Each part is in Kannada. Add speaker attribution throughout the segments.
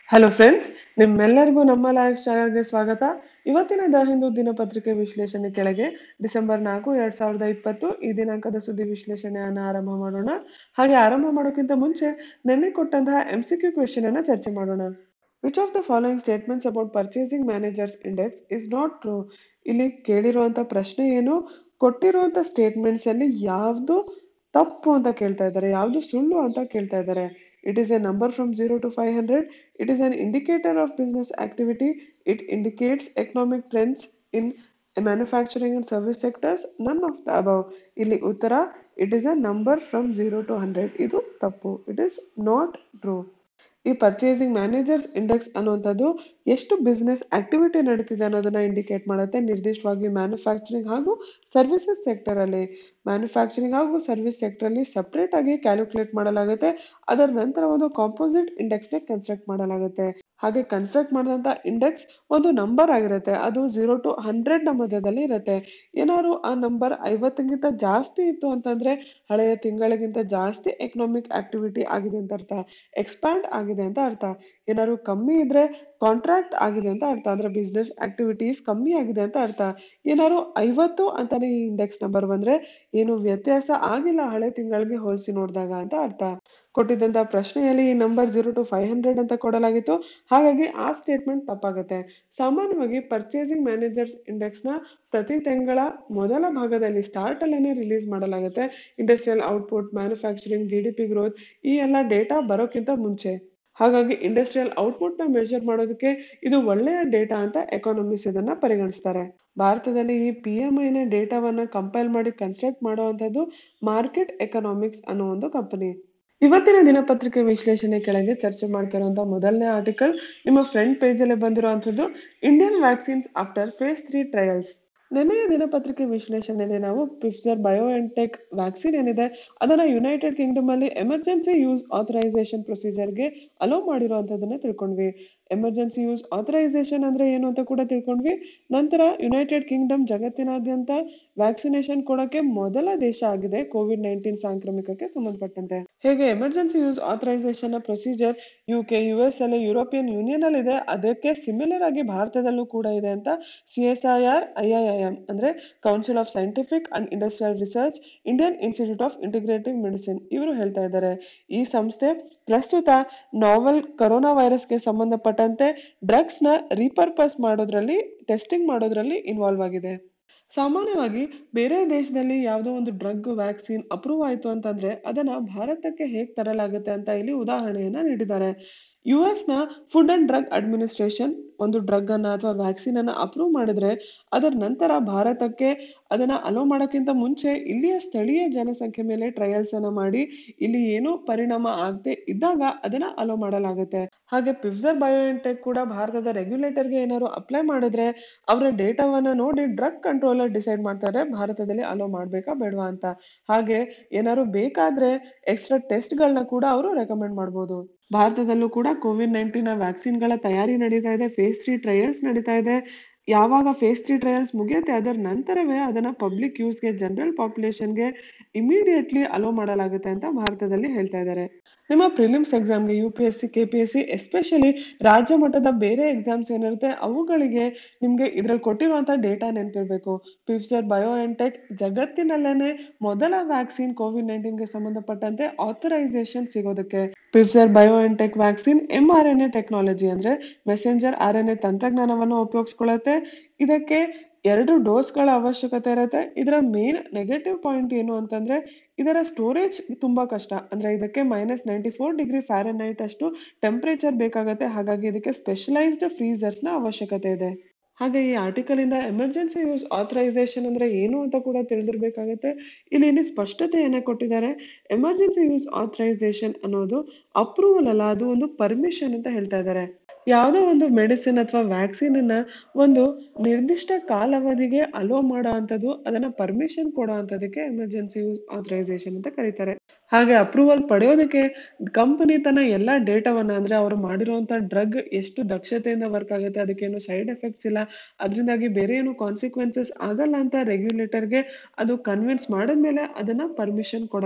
Speaker 1: ಹಲೋ ಫ್ರೆಂಡ್ಸ್ ನಿಮ್ಮೆಲ್ಲರಿಗೂ ನಮ್ಮ ಲೈವ್ ಚಾನಲ್ಗೆ ಸ್ವಾಗತ ಇವತ್ತಿನ ದ ಹಿಂದೂ ದಿನಪತ್ರಿಕೆ ವಿಶ್ಲೇಷಣೆ ಕೆಳಗೆ ಡಿಸೆಂಬರ್ ನಾಲ್ಕು ಎರಡ್ ಸಾವಿರದ ಇಪ್ಪತ್ತು ಈ ದಿನಾಂಕದ ಸುದ್ದಿ ವಿಶ್ಲೇಷಣೆಯನ್ನ ಆರಂಭ ಮಾಡೋಣ ಹಾಗೆ ಆರಂಭ ಮಾಡೋಕ್ಕಿಂತ ಮುಂಚೆ ನಿನ್ನೆ ಕೊಟ್ಟಂತಹ ಎಂ ಸಿ ಕ್ಯೂ ಕ್ವೆಶನ್ ಅನ್ನ ಚರ್ಚೆ ಮಾಡೋಣ which of the following statements about purchasing managers index is not true ಇಲ್ಲಿ ಕೇಳಿರುವಂತ ಪ್ರಶ್ನೆ ಏನು ಕೊಟ್ಟಿರುವಂತ ಸ್ಟೇಟ್ಮೆಂಟ್ಸ್ ಅಲ್ಲಿ ಯಾವ್ದು ತಪ್ಪು ಅಂತ ಕೇಳ್ತಾ ಇದ್ದಾರೆ ಯಾವ್ದು ಸುಳ್ಳು ಅಂತ ಕೇಳ್ತಾ ಇದ್ದಾರೆ it is a number from 0 to 500 it is an indicator of business activity it indicates economic trends in manufacturing and service sectors none of the above ಇಲ್ಲಿ ಉತ್ತರ it is a number from 0 to 100 ಇದು ತಪ್ಪು it is not true ಈ ಪರ್ಚೇಸಿಂಗ್ ಮ್ಯಾನೇಜರ್ಸ್ ಇಂಡೆಕ್ಸ್ ಅನ್ನುವಂಥದ್ದು ಎಷ್ಟು ಬಿಸ್ನೆಸ್ ಆಕ್ಟಿವಿಟಿ ನಡೀತಿದೆ ಅನ್ನೋದನ್ನ ಇಂಡಿಕೇಟ್ ಮಾಡುತ್ತೆ ನಿರ್ದಿಷ್ಟವಾಗಿ ಮ್ಯಾನುಫ್ಯಾಕ್ಚರಿಂಗ್ ಹಾಗೂ ಸರ್ವಿಸಸ್ ಸೆಕ್ಟರ್ ಅಲ್ಲಿ ಮ್ಯಾನುಫ್ಯಾಕ್ಚರಿಂಗ್ ಹಾಗೂ ಸರ್ವಿಸ್ ಸೆಕ್ಟರ್ ಅಲ್ಲಿ ಸಪರೇಟ್ ಆಗಿ ಕ್ಯಾಲ್ಕುಲೇಟ್ ಮಾಡಲಾಗುತ್ತೆ ಅದರ ನಂತರ ಒಂದು ಕಾಂಪೋಸಿಟ್ ಇಂಡೆಕ್ಸ್ ನ ಕನ್ಸ್ಟ್ರಕ್ಟ್ ಮಾಡಲಾಗುತ್ತೆ ಹಾಗೆ ಕನ್ಸ್ಟ್ರಕ್ಟ್ ಮಾಡಿದಂತ ಇಂಡೆಕ್ಸ್ ಒಂದು ನಂಬರ್ ಆಗಿರುತ್ತೆ ಅದು ಜೀರೋ ಟು ಹಂಡ್ರೆಡ್ ನ ಮಧ್ಯದಲ್ಲಿ ಇರುತ್ತೆ ಏನಾದ್ರು ಆ ನಂಬರ್ ಐವತ್ತಕ್ಕಿಂತ ಜಾಸ್ತಿ ಇತ್ತು ಅಂತಂದ್ರೆ ಹಳೆಯ ತಿಂಗಳಿಗಿಂತ ಜಾಸ್ತಿ ಎಕನಾಮಿಕ್ ಆಕ್ಟಿವಿಟಿ ಆಗಿದೆ ಅಂತ ಅರ್ಥ ಎಕ್ಸ್ಪ್ಯಾಂಡ್ ಆಗಿದೆ ಅಂತ ಅರ್ಥ ಏನಾದ್ರು ಕಮ್ಮಿ ಇದ್ರೆ ಕಾಂಟ್ರಾಕ್ಟ್ ಆಗಿದೆ ಅಂತ ಅರ್ಥ ಅಂದ್ರೆ ಬಿಸ್ನೆಸ್ ಆಕ್ಟಿವಿಟೀಸ್ ಕಮ್ಮಿ ಆಗಿದೆ ಅಂತ ಅರ್ಥ ಏನಾದ್ರು ಐವತ್ತು ಅಂತಾನೆ ಈ ಇಂಡೆಕ್ಸ್ ನಂಬರ್ ಬಂದ್ರೆ ಏನು ವ್ಯತ್ಯಾಸ ಆಗಿಲ್ಲ ಹಳೆ ತಿಂಗಳಿಗೆ ಹೋಲಿಸಿ ನೋಡಿದಾಗ ಅಂತ ಅರ್ಥ ಕೊಟ್ಟಿದ್ದಂತ ಪ್ರಶ್ನೆಯಲ್ಲಿ ಈ number zero to five hundred ಅಂತ ಕೊಡಲಾಗಿತ್ತು ಹಾಗಾಗಿ ಆ ಸ್ಟೇಟ್ಮೆಂಟ್ ತಪ್ಪಾಗುತ್ತೆ ಸಾಮಾನ್ಯವಾಗಿ ಪರ್ಚೇಸಿಂಗ್ ಮ್ಯಾನೇಜರ್ಸ್ ಇಂಡೆಕ್ಸ್ ನ ಪ್ರತಿ ತಿಂಗಳ ಮೊದಲ ಭಾಗದಲ್ಲಿ ಸ್ಟಾರ್ಟ್ ಅಲ್ಲೇನೆ ರಿಲೀಸ್ ಮಾಡಲಾಗುತ್ತೆ industrial output manufacturing G D P growth ಈ ಎಲ್ಲ ಡೇಟಾ ಬರೋಕ್ಕಿಂತ ಮುಂಚೆ ಹಾಗಾಗಿ ಇಂಡಸ್ಟ್ರಿಯಲ್ ಔಟ್ಪುಟ್ ನ ಮೆಷರ್ ಮಾಡೋದಕ್ಕೆ ಇದು ಒಳ್ಳೆಯ ಡೇಟಾ ಅಂತ ಎಕಾನಮಿಸ್ ಇದನ್ನ ಪರಿಗಣಿಸ್ತಾರೆ ಭಾರತದಲ್ಲಿ ಈ ಪಿ ಎಂ ಐ ನ ಡೇಟಾವನ್ನ ಕಂಪೈಲ್ ಮಾಡಿ ಕನ್ಸ್ಟ್ರಕ್ಟ್ ಮಾಡುವಂತದ್ದು ಮಾರ್ಕೆಟ್ ಎಕನಾಮಿಕ್ಸ್ ಅನ್ನೋ ಒಂದು ಕಂಪನಿ ಇವತ್ತಿನ ದಿನಪತ್ರಿಕೆ ವಿಶ್ಲೇಷಣೆ ಕೆಳಗೆ ಚರ್ಚೆ ಮಾಡ್ತಿರುವಂತ ಮೊದಲನೇ ಆರ್ಟಿಕಲ್ ನಿಮ್ಮ ಫ್ರಂಟ್ ಪೇಜ್ ಅಲ್ಲಿ ಬಂದಿರುವಂತದ್ದು Indian vaccines after phase three trials ನೆನೆಯ ದಿನಪತ್ರಿಕೆ ವಿಶ್ಲೇಷಣೆಯಲ್ಲಿ ನಾವು Pfizer BioNTech vaccine ಏನಿದೆ ಅದನ್ನ ಯುನೈಟೆಡ್ ಕಿಂಗ್ಡಮ್ ಅಲ್ಲಿ ಎಮರ್ಜೆನ್ಸಿ ಯೂಸ್ ಆಥರೈಸೇಷನ್ ಪ್ರೊಸೀಜರ್ಗೆ ಅಲೋ ಮಾಡಿರುವಂತದನ್ನ ತಿಳ್ಕೊಂಡ್ವಿ ಎಮರ್ಜೆನ್ಸಿ ಯೂಸ್ ಆಥರೈಸೇಷನ್ ಅಂದ್ರೆ ಏನು ಅಂತ ಕೂಡ ತಿಳ್ಕೊಂಡ್ವಿ ನಂತರ ಯುನೈಟೆಡ್ ಕಿಂಗ್ಡಮ್ ಜಗತ್ತಿನಾದ್ಯಂತ ವ್ಯಾಕ್ಸಿನೇಷನ್ ಕೊಡಕ್ಕೆ ಮೊದಲ ದೇಶ ಆಗಿದೆ ಕೋವಿಡ್ ನೈನ್ಟೀನ್ ಸಾಂಕ್ರಾಮಿಕಕ್ಕೆ ಸಂಬಂಧಪಟ್ಟಂತೆ ಹೇಗೆ emergency use authorisation procedure U K U S ಅಲ್ಲಿ ಯುರೋಪಿಯನ್ ಯೂನಿಯನ್ ಅಲ್ಲಿ ಇದೆ ಅದಕ್ಕೆ ಸಿಮಿಲರ್ ಆಗಿ ಭಾರತದಲ್ಲೂ ಕೂಡ ಇದೆ ಅಂತ C S I R I I I M ಅಂದ್ರೆ Council of Scientific and Industrial Research Indian Institute of Integrative Medicine ಇವರು ಹೇಳ್ತಾ ಇದ್ದಾರೆ ಈ ಸಂಸ್ಥೆ ಪ್ರಸ್ತುತ ನಾವೆಲ್ ಕೊರೋನಾ ವೈರಸ್ಗೆ ಸಂಬಂಧಪಟ್ಟಂತೆ ಡ್ರಗ್ಸ್ ನ ರೀಪರ್ಪಸ್ ಮಾಡೋದ್ರಲ್ಲಿ ಟೆಸ್ಟಿಂಗ್ ಮಾಡೋದ್ರಲ್ಲಿ ಇನ್ವಾಲ್ವ್ ಆಗಿದೆ ಸಾಮಾನ್ಯವಾಗಿ ಬೇರೆ ದೇಶದಲ್ಲಿ ಯಾವುದೋ ಒಂದು ಡ್ರಗ್ ವ್ಯಾಕ್ಸಿನ್ ಅಪ್ರೂವ್ ಆಯ್ತು ಅಂತಂದ್ರೆ ಅದನ್ನ ಭಾರತಕ್ಕೆ ಹೇಗ್ ತರಲಾಗುತ್ತೆ ಅಂತ ಇಲ್ಲಿ ಉದಾಹರಣೆಯನ್ನ ನೀಡಿದ್ದಾರೆ ಯು ಎಸ್ ನ ಫುಡ್ ಅಂಡ್ ಡ್ರಗ್ ಅಡ್ಮಿನಿಸ್ಟ್ರೇಷನ್ ಒಂದು ಡ್ರಗ್ ಅನ್ನ ಅಥವಾ ವ್ಯಾಕ್ಸಿನ್ ಅನ್ನ ಅಪ್ರೂವ್ ಮಾಡಿದ್ರೆ ಅದರ ನಂತರ ಭಾರತಕ್ಕೆ ಅದನ್ನ ಅಲೋ ಮಾಡೋಕ್ಕಿಂತ ಮುಂಚೆ ಇಲ್ಲಿಯ ಸ್ಥಳೀಯ ಜನಸಂಖ್ಯೆ ಮೇಲೆ ಟ್ರಯಲ್ಸ್ ಅನ್ನ ಮಾಡಿ ಇಲ್ಲಿ ಏನೂ ಪರಿಣಾಮ ಆಗದೆ ಇದ್ದಾಗ ಅದನ್ನ ಅಲೋ ಮಾಡಲಾಗುತ್ತೆ ಹಾಗೆ ಪಿಫ್ಸರ್ ಬಯೋಎನ್ಟೆಕ್ ಕೂಡ ಭಾರತದ ರೆಗ್ಯುಲೇಟರ್ಗೆ ಏನಾದ್ರು ಅಪ್ಲೈ ಮಾಡಿದ್ರೆ ಅವರ ಡೇಟಾವನ್ನ ನೋಡಿ ಡ್ರಗ್ ಕಂಟ್ರೋಲರ್ ಡಿಸೈಡ್ ಮಾಡ್ತಾರೆ ಭಾರತದಲ್ಲಿ ಅಲೋ ಮಾಡ್ಬೇಕಾ ಬೇಡವಾ ಅಂತ ಹಾಗೆ ಏನಾದ್ರು ಬೇಕಾದ್ರೆ ಎಕ್ಸ್ಟ್ರಾ ಟೆಸ್ಟ್ಗಳನ್ನ ಕೂಡ ಅವರು ರೆಕಮೆಂಡ್ ಮಾಡ್ಬೋದು ಭಾರತದಲ್ಲೂ ಕೂಡ ಕೋವಿಡ್ ನೈನ್ಟೀನ್ ವ್ಯಾಕ್ಸಿನ್ ಗಳ ತಯಾರಿ ನಡೀತಾ ಇದೆ ಫೇಸ್ ತ್ರೀ ಟ್ರಯಲ್ಸ್ ನಡೀತಾ ಇದೆ ಯಾವಾಗ ಫೇಸ್ ತ್ರೀ ಟ್ರಯಲ್ಸ್ ಮುಗಿಯುತ್ತೆ ಅದರ ನಂತರವೇ ಅದನ್ನ ಪಬ್ಲಿಕ್ ಯೂಸ್ಗೆ ಜನರಲ್ ಪಾಪ್ಯುಲೇಷನ್ಗೆ ಇಮಿಡಿಯೇಟ್ಲಿ ಅಲೋ ಮಾಡಲಾಗುತ್ತೆ ಅಂತ ಭಾರತದಲ್ಲಿ ಹೇಳ್ತಾ ಇದ್ದಾರೆ ನಿಮ್ಮ ಪ್ರಿಲಿಮ್ಸ್ ಎಕ್ಸಾಮ್ಗೆ U P S C K P S C especially ರಾಜ್ಯ ಮಟ್ಟದ ಬೇರೆ ಎಕ್ಸಾಮ್ಸ್ ಏನಿರುತ್ತೆ ಅವುಗಳಿಗೆ ನಿಮ್ಗೆ ಇದ್ರಲ್ಲಿ ಕೊಟ್ಟಿರುವಂತ ಡೇಟಾ ನೆನಪಿರ್ಬೇಕು ಪಿಫ್ಸರ್ ಬಯೋ ಅಂಡ್ ಟೆಕ್ ಜಗತ್ತಿನಲ್ಲೇನೆ ಮೊದಲ ವ್ಯಾಕ್ಸಿನ್ ಕೋವಿಡ್ ನೈನ್ಟೀನ್ಗೆ ಸಂಬಂಧಪಟ್ಟಂತೆ ಆಥರೈಸೇಷನ್ ಸಿಗೋದಕ್ಕೆ Pfizer BioNTech vaccine M R N A technology ಅಂದ್ರೆ ಮೆಸೆಂಜರ್ ಆರ್ ಎನ್ ಎ ತಂತ್ರಜ್ಞಾನವನ್ನು ಉಪಯೋಗಿಸ್ಕೊಳ್ಳುತ್ತೆ ಇದಕ್ಕೆ ಎರಡು ಡೋಸ್ಗಳ ಅವಶ್ಯಕತೆ ಇರುತ್ತೆ ಇದರ ಮೇನ್ ನೆಗೆಟಿವ್ ಪಾಯಿಂಟ್ ಏನು ಅಂತಂದ್ರೆ ಇದರ ಸ್ಟೋರೇಜ್ ತುಂಬಾ ಕಷ್ಟ ಅಂದ್ರೆ ಇದಕ್ಕೆ minus ninety four degree Fahrenheit ಅಷ್ಟು ಟೆಂಪರೇಚರ್ ಬೇಕಾಗತ್ತೆ ಹಾಗಾಗಿ ಇದಕ್ಕೆ ಸ್ಪೆಷಲೈಸ್ಡ್ ಫ್ರೀಸರ್ಸ್ ನ ಅವಶ್ಯಕತೆ ಇದೆ ಹಾಗೆ ಈ ಆರ್ಟಿಕಲ್ ಇಂದ ಎಮರ್ಜೆನ್ಸಿ ಯೂಸ್ ಆಥರೈಸೇಷನ್ ಅಂದ್ರೆ ಏನು ಅಂತ ಕೂಡ ತಿಳಿದಿರ್ಬೇಕಾಗತ್ತೆ ಇಲ್ಲಿ ಇಲ್ಲಿ ಸ್ಪಷ್ಟತೆಯನ್ನ ಕೊಟ್ಟಿದ್ದಾರೆ ಎಮರ್ಜೆನ್ಸಿ ಯೂಸ್ ಆಥರೈಸೇಷನ್ ಅನ್ನೋದು ಅಪ್ರೂವಲ್ ಅಲ್ಲ ಅದು ಒಂದು ಪರ್ಮಿಷನ್ ಅಂತ ಹೇಳ್ತಾ ಇದ್ದಾರೆ ಯಾವುದೋ ಒಂದು ಮೆಡಿಸಿನ್ ಅಥವಾ ವ್ಯಾಕ್ಸಿನ್ ಅನ್ನ ಒಂದು ನಿರ್ದಿಷ್ಟ ಕಾಲಾವಧಿಗೆ ಅಲೋ ಮಾಡೋ ಅಂಥದ್ದು ಅದನ್ನ ಪರ್ಮಿಷನ್ ಕೊಡೋ ಅಂಥದಕ್ಕೆ ಎಮರ್ಜೆನ್ಸಿ ಯೂಸ್ ಆಥರೈಸೇಷನ್ ಅಂತ ಕರೀತಾರೆ ಹಾಗೆ ಅಪ್ರೂವಲ್ ಪಡೆಯೋದಕ್ಕೆ ಕಂಪನಿ ತನ್ನ ಎಲ್ಲ ಡೇಟಾವನ್ನ ಅಂದ್ರೆ ಅವರು ಮಾಡಿರುವಂತ ಡ್ರಗ್ ಎಷ್ಟು ದಕ್ಷತೆಯಿಂದ ವರ್ಕ್ ಆಗುತ್ತೆ ಅದಕ್ಕೇನು ಸೈಡ್ ಎಫೆಕ್ಟ್ಸ್ ಇಲ್ಲ ಅದರಿಂದಾಗಿ ಬೇರೆ ಏನು ಕಾನ್ಸಿಕ್ವೆನ್ಸಸ್ ಆಗಲ್ಲ ಅಂತ ರೆಗ್ಯುಲೇಟರ್ಗೆ ಅದು ಕನ್ವಿನ್ಸ್ ಮಾಡಿದ್ಮೇಲೆ ಅದನ್ನ ಪರ್ಮಿಷನ್ ಕೊಡಲಾಗುತ್ತೆ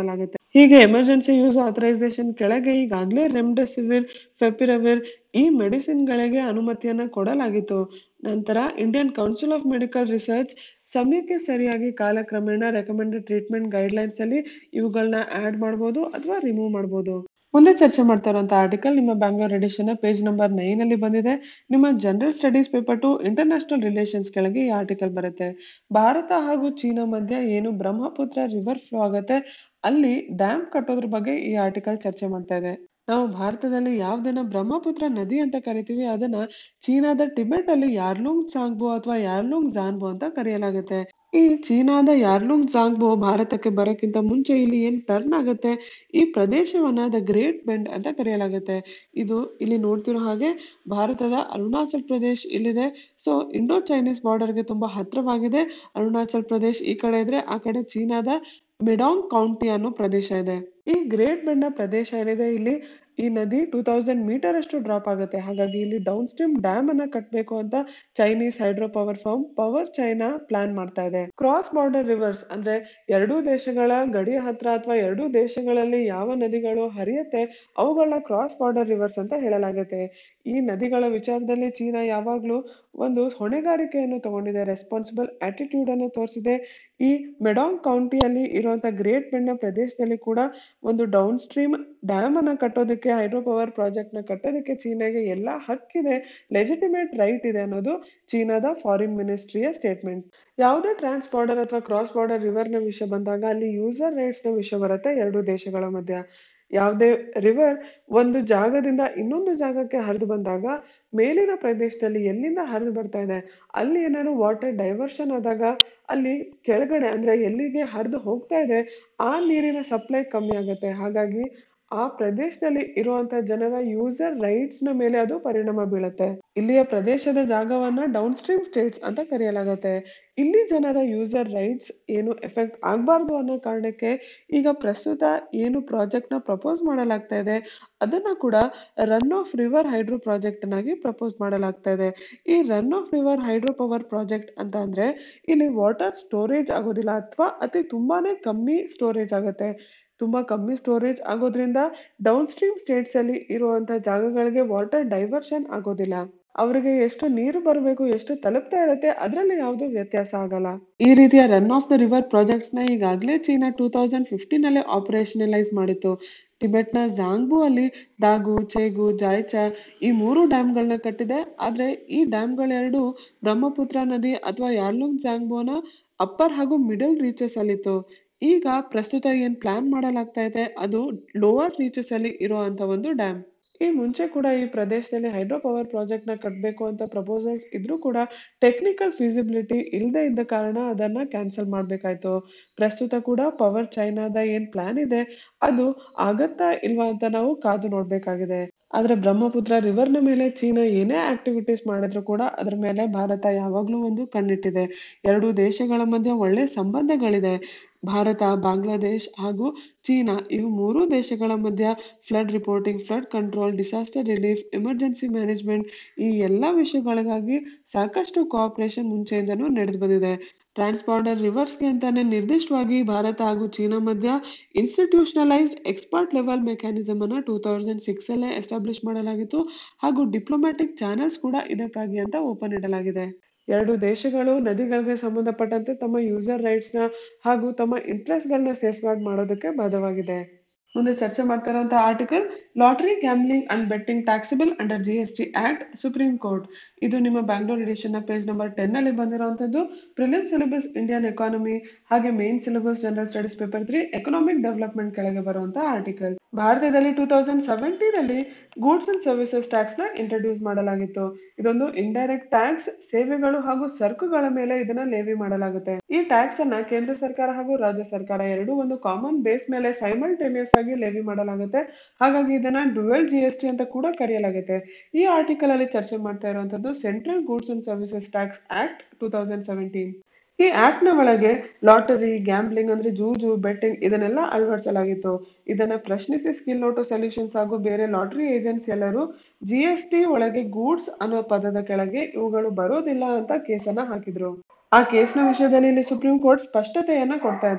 Speaker 1: ಹೀಗೆ ಎಮರ್ಜೆನ್ಸಿ ಯೂಸ್ ಆಥರೈಸೇಷನ್ ಕೆಳಗೆ ಈಗಾಗಲೇ ರೆಮ್ಡೆಸಿವಿರ್ ಫೆಪಿರವಿರ್ ಈ ಮೆಡಿಸಿನ್ಗಳಿಗೆ ಅನುಮತಿಯನ್ನ ಕೊಡಲಾಗಿತ್ತು ನಂತರ Indian Council of Medical Research ಸಮಯಕ್ಕೆ ಸರಿಯಾಗಿ ಕಾಲಕ್ರಮೇಣ ರೆಕಮೆಂಡೆಡ್ ಟ್ರೀಟ್ಮೆಂಟ್ ಗೈಡ್ಲೈನ್ಸ್ ಅಲ್ಲಿ ಇವುಗಳನ್ನ ಆಡ್ ಮಾಡ್ಬೋದು ಅಥವಾ ರಿಮೂವ್ ಮಾಡ್ಬೋದು ಮುಂದೆ ಚರ್ಚೆ ಮಾಡ್ತಾ ಇರುವಂತ ಆರ್ಟಿಕಲ್ ನಿಮ್ಮ Bangalore edition page number nine ಅಲ್ಲಿ ಬಂದಿದೆ ನಿಮ್ಮ general studies paper two international relations ಕೆಳಗೆ ಈ ಆರ್ಟಿಕಲ್ ಬರುತ್ತೆ ಭಾರತ ಹಾಗೂ ಚೀನಾ ಮಧ್ಯೆ ಏನು ಬ್ರಹ್ಮಪುತ್ರ ರಿವರ್ ಫ್ಲೋ ಆಗತ್ತೆ ಅಲ್ಲಿ ಡ್ಯಾಮ್ ಕಟ್ಟೋದ್ರ ಬಗ್ಗೆ ಈ ಆರ್ಟಿಕಲ್ ಚರ್ಚೆ ಮಾಡ್ತಾ ಇದೆ ನಾವು ಭಾರತದಲ್ಲಿ ಯಾವ್ದನ್ನ ಬ್ರಹ್ಮಪುತ್ರ ನದಿ ಅಂತ ಕರಿತೀವಿ ಅದನ್ನ ಚೀನಾದ ಟಿಬೆಟ್ ಅಲ್ಲಿ ಯಾರ್ಲುಂಗ್ ಚಾಂಗ್ಬೋ ಅಥವಾ ಯಾರ್ಲುಂಗ್ ಜಾನ್ಬೋ ಅಂತ ಕರೆಯಲಾಗುತ್ತೆ ಈ ಚೀನಾದ ಯಾರ್ಲುಂಗ್ ಜಾಂಗ್ಬೋ ಭಾರತಕ್ಕೆ ಬರೋಕ್ಕಿಂತ ಮುಂಚೆ ಇಲ್ಲಿ ಏನ್ ಟರ್ನ್ ಆಗುತ್ತೆ ಈ ಪ್ರದೇಶವನ್ನ ದ ಗ್ರೇಟ್ ಬೆಂಡ್ ಅಂತ ಕರೆಯಲಾಗುತ್ತೆ ಇದು ಇಲ್ಲಿ ನೋಡ್ತಿರೋ ಹಾಗೆ ಭಾರತದ ಅರುಣಾಚಲ್ ಪ್ರದೇಶ್ ಇಲ್ಲಿದೆ ಸೊ ಇಂಡೋ ಚೈನೀಸ್ ಬಾರ್ಡರ್ಗೆ ತುಂಬಾ ಹತ್ರವಾಗಿದೆ ಅರುಣಾಚಲ್ ಪ್ರದೇಶ್ ಈ ಕಡೆ ಇದ್ರೆ ಆ ಕಡೆ ಚೀನಾದ ಮೆಡಾಂಗ್ ಕೌಂಟಿ ಅನ್ನೋ ಪ್ರದೇಶ ಇದೆ ಈ ಗ್ರೇಟ್ ಬೆಂಡ್ ನ ಪ್ರದೇಶ ಏನಿದೆ ಇಲ್ಲಿ ಈ ನದಿ ಟೂ ತೌಸಂಡ್ ಮೀಟರ್ ಅಷ್ಟು ಡ್ರಾಪ್ ಆಗುತ್ತೆ ಹಾಗಾಗಿ ಇಲ್ಲಿ ಡೌನ್ ಸ್ಟ್ರೀಮ್ ಡ್ಯಾಮ್ ಅನ್ನ ಕಟ್ಟಬೇಕು ಅಂತ Chinese hydro power farm power China plan ಮಾಡ್ತಾ ಇದೆ ಕ್ರಾಸ್ ಬಾರ್ಡರ್ ರಿವರ್ಸ್ ಅಂದ್ರೆ ಎರಡೂ ದೇಶಗಳ ಗಡಿ ಹತ್ರ ಅಥವಾ ಎರಡೂ ದೇಶಗಳಲ್ಲಿ ಯಾವ ನದಿಗಳು ಹರಿಯುತ್ತೆ ಅವುಗಳನ್ನ ಕ್ರಾಸ್ ಬಾರ್ಡರ್ ರಿವರ್ಸ್ ಅಂತ ಹೇಳಲಾಗುತ್ತೆ ಈ ನದಿಗಳ ವಿಚಾರದಲ್ಲಿ ಚೀನಾ ಯಾವಾಗ್ಲೂ ಒಂದು ಹೊಣೆಗಾರಿಕೆಯನ್ನು ತಗೊಂಡಿದೆ ರೆಸ್ಪಾನ್ಸಿಬಲ್ ಆಟಿಟ್ಯೂಡ್ ಅನ್ನು ತೋರಿಸಿದೆ ಈ ಮೆಡಾಂಗ್ ಕೌಂಟಿಯಲ್ಲಿ ಇರುವಂತ ಗ್ರೇಟ್ ಬೆಂಡ್ ನ ಪ್ರದೇಶದಲ್ಲಿ ಕೂಡ ಒಂದು ಡೌನ್ ಸ್ಟ್ರೀಮ್ ಡ್ಯಾಮ್ ಅನ್ನ ಕಟ್ಟೋದಕ್ಕೆ ಹೈಡ್ರೋ ಪವರ್ ಪ್ರಾಜೆಕ್ಟ್ ನ ಕಟ್ಟೋದಕ್ಕೆ ಚೀನಾಗೆ ಎಲ್ಲಾ ಹಕ್ಕಿದೆ ಲೆಜಿಟಿಮೇಟ್ ರೈಟ್ ಇದೆ ಅನ್ನೋದು ಚೀನಾದ ಫಾರಿನ್ ಮಿನಿಸ್ಟ್ರಿಯ ಸ್ಟೇಟ್ಮೆಂಟ್ ಯಾವುದೇ ಟ್ರಾನ್ಸ್ ಬಾರ್ಡರ್ ಅಥವಾ ಕ್ರಾಸ್ ಬಾರ್ಡರ್ ರಿವರ್ ನ ವಿಷಯ ಬಂದಾಗ ಅಲ್ಲಿ ಯೂಸರ್ ರೈಟ್ಸ್ ನ ವಿಷಯ ಬರುತ್ತೆ ಎರಡು ದೇಶಗಳ ಮಧ್ಯ ಯಾವುದೇ ರಿವರ್ ಒಂದು ಜಾಗದಿಂದ ಇನ್ನೊಂದು ಜಾಗಕ್ಕೆ ಹರಿದು ಬಂದಾಗ ಮೇಲಿನ ಪ್ರದೇಶದಲ್ಲಿ ಎಲ್ಲಿಂದ ಹರಿದು ಬರ್ತಾ ಇದೆ ಅಲ್ಲಿ ಏನಾದ್ರು ವಾಟರ್ ಡೈವರ್ಷನ್ ಆದಾಗ ಅಲ್ಲಿ ಕೆಳಗಡೆ ಅಂದ್ರೆ ಎಲ್ಲಿಗೆ ಹರಿದು ಹೋಗ್ತಾ ಇದೆ ಆ ನೀರಿನ ಸಪ್ಲೈ ಕಮ್ಮಿ ಆಗುತ್ತೆ ಹಾಗಾಗಿ ಆ ಪ್ರದೇಶದಲ್ಲಿ ಇರುವಂತ ಜನರ ಯೂಸರ್ ರೈಟ್ಸ್ ನ ಮೇಲೆ ಅದು ಪರಿಣಾಮ ಬೀಳುತ್ತೆ ಇಲ್ಲಿಯ ಪ್ರದೇಶದ ಜಾಗವನ್ನ ಡೌನ್ ಸ್ಟ್ರೀಮ್ ಸ್ಟೇಟ್ಸ್ ಅಂತ ಕರೆಯಲಾಗುತ್ತೆ ಇಲ್ಲಿ ಜನರ ಯೂಸರ್ ರೈಟ್ಸ್ ಏನು ಎಫೆಕ್ಟ್ ಆಗಬಾರ್ದು ಅನ್ನೋ ಕಾರಣಕ್ಕೆ ಈಗ ಪ್ರಸ್ತುತ ಏನು ಪ್ರಾಜೆಕ್ಟ್ ನ ಪ್ರಪೋಸ್ ಮಾಡಲಾಗ್ತಾ ಇದೆ ಅದನ್ನ ಕೂಡ run of river hydro project ನಾಗಿ ಪ್ರಪೋಸ್ ಮಾಡಲಾಗ್ತಾ ಇದೆ ಈ run of river hydro power project ಅಂತ ಅಂದ್ರೆ ಇಲ್ಲಿ ವಾಟರ್ ಸ್ಟೋರೇಜ್ ಆಗೋದಿಲ್ಲ ಅಥವಾ ಅತಿ ತುಂಬಾನೇ ಕಮ್ಮಿ ಸ್ಟೋರೇಜ್ ಆಗುತ್ತೆ ತುಂಬಾ ಕಮ್ಮಿ ಸ್ಟೋರೇಜ್ ಆಗೋದ್ರಿಂದ ಡೌನ್ ಸ್ಟ್ರೀಮ್ ಸ್ಟೇಟ್ಸ್ ಅಲ್ಲಿ ಇರುವಂತ ಜಾಗಗಳಿಗೆ ವಾಟರ್ ಡೈವರ್ಷನ್ ಆಗೋದಿಲ್ಲ ಅವರಿಗೆ ಎಷ್ಟು ನೀರು ಬರಬೇಕು ಎಷ್ಟು ತಲುಪ್ತಾ ಇರುತ್ತೆ ಅದರಲ್ಲಿ ಯಾವುದೂ ವ್ಯತ್ಯಾಸ ಆಗಲ್ಲ ಈ ರೀತಿಯ run of the river projects ನ ಈಗಾಗಲೇ ಚೀನಾ ಟೂ ತೌಸಂಡ್ ಫಿಫ್ಟೀನ್ ಅಲ್ಲೇ ಆಪರೇಷನಲೈಸ್ ಮಾಡಿತ್ತು ಟಿಬೆಟ್ನ ಜಾಂಗ್ಬು ಅಲ್ಲಿ ದಾಗು ಚೇಗು ಜಾಯ್ಚಾ ಈ ಮೂರು ಡ್ಯಾಮ್ಗಳನ್ನ ಕಟ್ಟಿದೆ ಆದ್ರೆ ಈ ಡ್ಯಾಮ್ಗಳೆರಡು ಬ್ರಹ್ಮಪುತ್ರ ನದಿ ಅಥವಾ ಯಾರ್ಲುಂಗ್ ಜಾಂಗ್ಬೋನ ಅಪ್ಪರ್ ಹಾಗೂ ಮಿಡಲ್ ರೀಚಸ್ ಅಲ್ಲಿತ್ತು ಈಗ ಪ್ರಸ್ತುತ ಏನ್ ಪ್ಲಾನ್ ಮಾಡಲಾಗ್ತಾ ಇದೆ ಅದು ಲೋವರ್ ರೀಚಸ್ ಅಲ್ಲಿ ಇರುವಂತ ಒಂದು ಡ್ಯಾಮ್ ಈ ಮುಂಚೆ ಕೂಡ ಈ ಪ್ರದೇಶದಲ್ಲಿ ಹೈಡ್ರೋ ಪವರ್ ಪ್ರಾಜೆಕ್ಟ್ ನ ಕಟ್ಟಬೇಕು ಅಂತ ಪ್ರಪೋಸಲ್ಸ್ ಇದ್ರೂ ಕೂಡ ಟೆಕ್ನಿಕಲ್ ಫೀಸಿಬಿಲಿಟಿ ಇಲ್ಲದೆ ಇದ್ದ ಕಾರಣ ಅದನ್ನ ಕ್ಯಾನ್ಸಲ್ ಮಾಡ್ಬೇಕಾಯ್ತು ಪ್ರಸ್ತುತ ಕೂಡ ಪವರ್ ಚೈನಾದ ಏನ್ ಪ್ಲಾನ್ ಇದೆ ಅದು ಆಗತ್ತಾ ಇಲ್ವಾ ಅಂತ ನಾವು ಕಾದು ನೋಡ್ಬೇಕಾಗಿದೆ ಆದ್ರೆ ಬ್ರಹ್ಮಪುತ್ರ ರಿವರ್ ನ ಮೇಲೆ ಚೀನಾ ಏನೇ ಆಕ್ಟಿವಿಟೀಸ್ ಮಾಡಿದ್ರು ಕೂಡ ಅದ್ರ ಮೇಲೆ ಭಾರತ ಯಾವಾಗ್ಲೂ ಒಂದು ಕಣ್ಣಿಟ್ಟಿದೆ ಎರಡು ದೇಶಗಳ ಮಧ್ಯೆ ಒಳ್ಳೆ ಸಂಬಂಧಗಳಿದೆ ಭಾರತ ಬಾಂಗ್ಲಾದೇಶ್ ಹಾಗೂ ಚೀನಾ ಇವು ಮೂರೂ ದೇಶಗಳ ಮಧ್ಯ flood reporting flood control disaster relief emergency management ಈ ಎಲ್ಲ ವಿಷಯಗಳಿಗಾಗಿ ಸಾಕಷ್ಟು ಕೋಆಪರೇಷನ್ ಮುಂಚೆಯಿಂದನೂ ನಡೆದು ಬಂದಿದೆ ಟ್ರಾನ್ಸ್ಪಾರ್ಡರ್ ರಿವರ್ಸ್ಗೆ ಅಂತಾನೆ ನಿರ್ದಿಷ್ಟವಾಗಿ ಭಾರತ ಹಾಗೂ ಚೀನಾ ಮಧ್ಯ ಇನ್ಸ್ಟಿಟ್ಯೂಷನಲೈಸ್ಡ್ ಎಕ್ಸ್ಪರ್ಟ್ ಲೆವೆಲ್ ಮೆಕ್ಯಾನಿಸಮ್ ಅನ್ನ ಟೂ ತೌಸಂಡ್ ಸಿಕ್ಸ್ ಅಲ್ಲೇ ಎಸ್ಟಾಬ್ಲಿಷ್ ಮಾಡಲಾಗಿತ್ತು ಹಾಗೂ ಡಿಪ್ಲೊಮ್ಯಾಟಿಕ್ ಚಾನೆಲ್ಸ್ ಕೂಡ ಇದಕ್ಕಾಗಿ ಅಂತ ಓಪನ್ ಇಡಲಾಗಿದೆ ಎರಡು ದೇಶಗಳು ನದಿಗಳಿಗೆ ಸಂಬಂಧಪಟ್ಟಂತೆ ತಮ್ಮ ಯೂಸರ್ ರೈಟ್ಸ್ ನ ಹಾಗೂ ತಮ್ಮ ಇಂಟ್ರೆಸ್ಟ್ ಗಳನ್ನ ಸೇಫ್ ಗಾರ್ಡ್ ಮಾಡೋದಕ್ಕೆ ಬದ್ಧವಾಗಿದೆ ಮುಂದೆ ಚರ್ಚೆ ಮಾಡ್ತಾ ಇರುವಂತ article lottery gambling and betting taxable under G S T act supreme court ಇದು ನಿಮ್ಮ ಬ್ಯಾಂಗ್ಳೂರ್ ಎಡಿಷನ್ ನ ಪೇಜ್ ನಂಬರ್ ಟೆನ್ ಅಲ್ಲಿ ಬಂದಿರುವಂತದ್ದು ಪ್ರಿಲಿಮ್ ಸಿಲೆಬಸ್ ಇಂಡಿಯನ್ ಎಕಾನಮಿ ಹಾಗೆ main syllabus general studies paper three economic development ಕೆಳಗೆ ಬರುವಂತ ಆರ್ಟಿಕಲ್ ಭಾರತದಲ್ಲಿ ಟೂ ತೌಸಂಡ್ ಸೆವೆಂಟೀನ್ ಅಲ್ಲಿ ಗೂಡ್ಸ್ ಅಂಡ್ ಸರ್ವಿಸಸ್ ಟ್ಯಾಕ್ಸ್ ನ ಇಂಟ್ರೊಡ್ಯೂಸ್ ಮಾಡಲಾಗಿತ್ತು ಇದೊಂದು ಇಂಡೈರೆಕ್ಟ್ ಟ್ಯಾಕ್ಸ್ ಸೇವೆಗಳು ಹಾಗೂ ಸರಕುಗಳ ಮೇಲೆ ಇದನ್ನ ಲೇವಿ ಮಾಡಲಾಗುತ್ತೆ ಈ ಟ್ಯಾಕ್ಸ್ ಅನ್ನ ಕೇಂದ್ರ ಸರ್ಕಾರ ಹಾಗೂ ರಾಜ್ಯ ಸರ್ಕಾರ ಎರಡೂ ಒಂದು ಕಾಮನ್ ಬೇಸ್ ಮೇಲೆ ಸೈಮಲ್ಟೇನಿಯಸ್ ಆಗಿ ಲೇವಿ ಮಾಡಲಾಗುತ್ತೆ ಹಾಗಾಗಿ ಇದನ್ನ ಡುವೆಲ್ ಜಿ ಎಸ್ ಟಿ ಅಂತ ಕೂಡ ಕರೆಯಲಾಗುತ್ತೆ ಈ ಆರ್ಟಿಕಲ್ ಅಲ್ಲಿ ಚರ್ಚೆ ಮಾಡ್ತಾ ಇರುವಂತದ್ದು central goods and services tax act two thousand seventeen ಈ ಆಕ್ಟ್ ನ ಒಳಗೆ ಲಾಟರಿ ಗ್ಯಾಂಬ್ಲಿಂಗ್ ಅಂದ್ರೆ ಜೂಜು ಬೆಟ್ಟಿಂಗ್ ಇದನ್ನೆಲ್ಲ ಅಳವಡಿಸಲಾಗಿತ್ತು ಇದನ್ನ ಪ್ರಶ್ನಿಸಿ ಸ್ಕಿಲ್ ನೋಟೋ ಸೊಲ್ಯೂಷನ್ಸ್ ಹಾಗೂ ಬೇರೆ ಲಾಟರಿ ಏಜೆಂಟ್ಸ್ ಎಲ್ಲರೂ ಜಿ ಎಸ್ ಟಿ ಒಳಗೆ ಗೂಡ್ಸ್ ಅನ್ನೋ ಪದದ ಕೆಳಗೆ ಇವುಗಳು ಬರೋದಿಲ್ಲ ಅಂತ ಕೇಸನ್ನ ಹಾಕಿದ್ರು ಆ ಕೇಸ್ನ ವಿಷಯದಲ್ಲಿ ಇಲ್ಲಿ ಸುಪ್ರೀಂ ಕೋರ್ಟ್ ಸ್ಪಷ್ಟತೆಯನ್ನ ಕೊಡ್ತಾ ಇದೆ